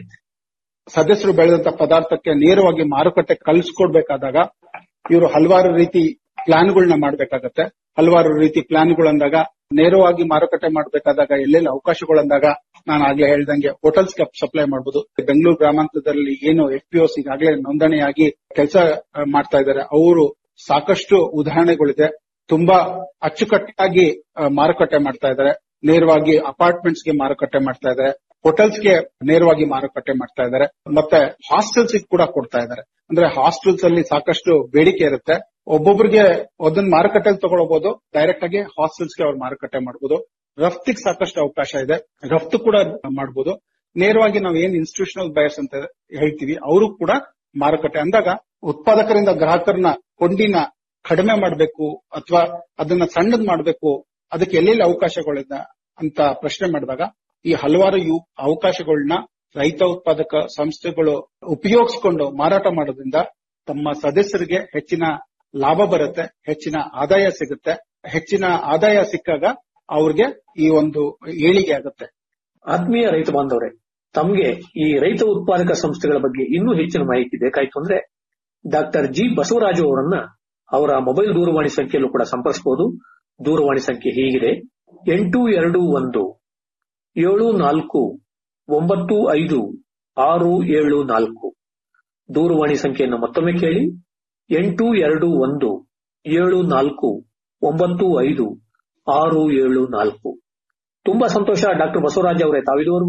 ಸದಸ್ಯರು ಬೆಳೆದಂತ ಪದಾರ್ಥಕ್ಕೆ ನೇರವಾಗಿ ಮಾರುಕಟ್ಟೆ ಕಲ್ಸ್ಕೊಡ್ಬೇಕಾದಾಗ ಇವರು ಹಲವಾರು ರೀತಿ ಪ್ಲಾನ್ಗಳನ್ನ ಮಾಡ್ಬೇಕಾಗತ್ತೆ ಹಲವಾರು ರೀತಿ ಪ್ಲಾನ್ಗಳಂದಾಗ ನೇರವಾಗಿ ಮಾರುಕಟ್ಟೆ ಮಾಡಬೇಕಾದಾಗ ಎಲ್ಲೆಲ್ಲಿ ಅವಕಾಶಗಳಂದಾಗ ನಾನು ಆಗ್ಲೇ ಹೇಳ್ದಂಗೆ ಹೋಟೆಲ್ಸ್ ಸಪ್ಲೈ ಮಾಡಬಹುದು ಬೆಂಗಳೂರು ಗ್ರಾಮಾಂತರದಲ್ಲಿ ಏನು ಎಫ್ ಪಿ ಓಸ್ ಈಗಾಗಲೇ ನೋಂದಣಿಯಾಗಿ ಕೆಲಸ ಮಾಡ್ತಾ ಇದ್ದಾರೆ ಅವರು ಸಾಕಷ್ಟು ಉದಾಹರಣೆಗಳಿದೆ ತುಂಬಾ ಅಚ್ಚುಕಟ್ಟಾಗಿ ಮಾರುಕಟ್ಟೆ ಮಾಡ್ತಾ ಇದ್ದಾರೆ ನೇರವಾಗಿ ಅಪಾರ್ಟ್ಮೆಂಟ್ಸ್ ಗೆ ಮಾರುಕಟ್ಟೆ ಮಾಡ್ತಾ ಇದ್ದಾರೆ ಹೋಟೆಲ್ಸ್ ಗೆ ನೇರವಾಗಿ ಮಾರುಕಟ್ಟೆ ಮಾಡ್ತಾ ಇದ್ದಾರೆ ಮತ್ತೆ ಹಾಸ್ಟೆಲ್ಸ್ ಕೂಡ ಕೊಡ್ತಾ ಇದ್ದಾರೆ ಅಂದ್ರೆ ಹಾಸ್ಟೆಲ್ಸ್ ಅಲ್ಲಿ ಸಾಕಷ್ಟು ಬೇಡಿಕೆ ಇರುತ್ತೆ ಒಬ್ಬೊಬ್ಬರಿಗೆ ಅದನ್ನ ಮಾರುಕಟ್ಟೆಗೆ ತಗೊಳ್ಬಹುದು ಡೈರೆಕ್ಟ್ ಆಗಿ ಹಾಸ್ಟೆಲ್ಸ್ ಗೆ ಅವ್ರು ಮಾರುಕಟ್ಟೆ ಮಾಡಬಹುದು ರಫ್ತಿಗೆ ಸಾಕಷ್ಟು ಅವಕಾಶ ಇದೆ ರಫ್ತು ಕೂಡ ಮಾಡಬಹುದು ನೇರವಾಗಿ ನಾವು ಏನ್ ಇನ್ಸ್ಟಿಟ್ಯೂಷನಲ್ ಬಯರ್ಸ್ ಅಂತ ಹೇಳ್ತೀವಿ ಅವರು ಕೂಡ ಮಾರುಕಟ್ಟೆ ಅಂದಾಗ ಉತ್ಪಾದಕರಿಂದ ಗ್ರಾಹಕರನ್ನ ಕೊಂಡಿನ ಕಡಿಮೆ ಮಾಡಬೇಕು ಅಥವಾ ಅದನ್ನ ಸಣ್ಣದ್ ಮಾಡಬೇಕು ಅದಕ್ಕೆ ಎಲ್ಲೆಲ್ಲಿ ಅವಕಾಶಗಳಿಂದ ಅಂತ ಪ್ರಶ್ನೆ ಮಾಡಿದಾಗ ಈ ಹಲವಾರು ಯು ಅವಕಾಶಗಳನ್ನ ರೈತ ಉತ್ಪಾದಕ ಸಂಸ್ಥೆಗಳು ಉಪಯೋಗಿಸಿಕೊಂಡು ಮಾರಾಟ ಮಾಡೋದ್ರಿಂದ ತಮ್ಮ ಸದಸ್ಯರಿಗೆ ಹೆಚ್ಚಿನ ಲಾಭ ಬರುತ್ತೆ ಹೆಚ್ಚಿನ ಆದಾಯ ಸಿಗುತ್ತೆ ಹೆಚ್ಚಿನ ಆದಾಯ ಸಿಕ್ಕಾಗ ಅವ್ರಿಗೆ ಈ ಒಂದು ಏಳಿಗೆ ಆಗುತ್ತೆ ಆತ್ಮೀಯ ರೈತ ಬಾಂಧವರೇ ತಮಗೆ ಈ ರೈತ ಉತ್ಪಾದಕ ಸಂಸ್ಥೆಗಳ ಬಗ್ಗೆ ಇನ್ನೂ ಹೆಚ್ಚಿನ ಮಾಹಿತಿ ಬೇಕಾಯ್ತು ಅಂದ್ರೆ ಡಾಕ್ಟರ್ ಜಿ ಬಸವರಾಜು ಅವರನ್ನ ಅವರ ಮೊಬೈಲ್ ದೂರವಾಣಿ ಸಂಖ್ಯೆಯಲ್ಲೂ ಕೂಡ ಸಂಪರ್ಸಬಹುದು ದೂರವಾಣಿ ಸಂಖ್ಯೆ ಹೀಗಿದೆ ಎಂಟು ಎರಡು ಒಂದು ಏಳು ನಾಲ್ಕು ಒಂಬತ್ತು ಐದು ಆರು ಏಳು ನಾಲ್ಕು ದೂರವಾಣಿ ಸಂಖ್ಯೆಯನ್ನು ಮತ್ತೊಮ್ಮೆ ಕೇಳಿ ಎಂಟು ಎರಡು ಒಂದು ಏಳು ನಾಲ್ಕು ಒಂಬತ್ತು ಐದು ಆರು ಏಳು ನಾಲ್ಕು ತುಂಬಾ ಸಂತೋಷ ಡಾಕ್ಟರ್ ಬಸವರಾಜ್ ಅವರೇ ತಾವಿದುವರೆಗೂ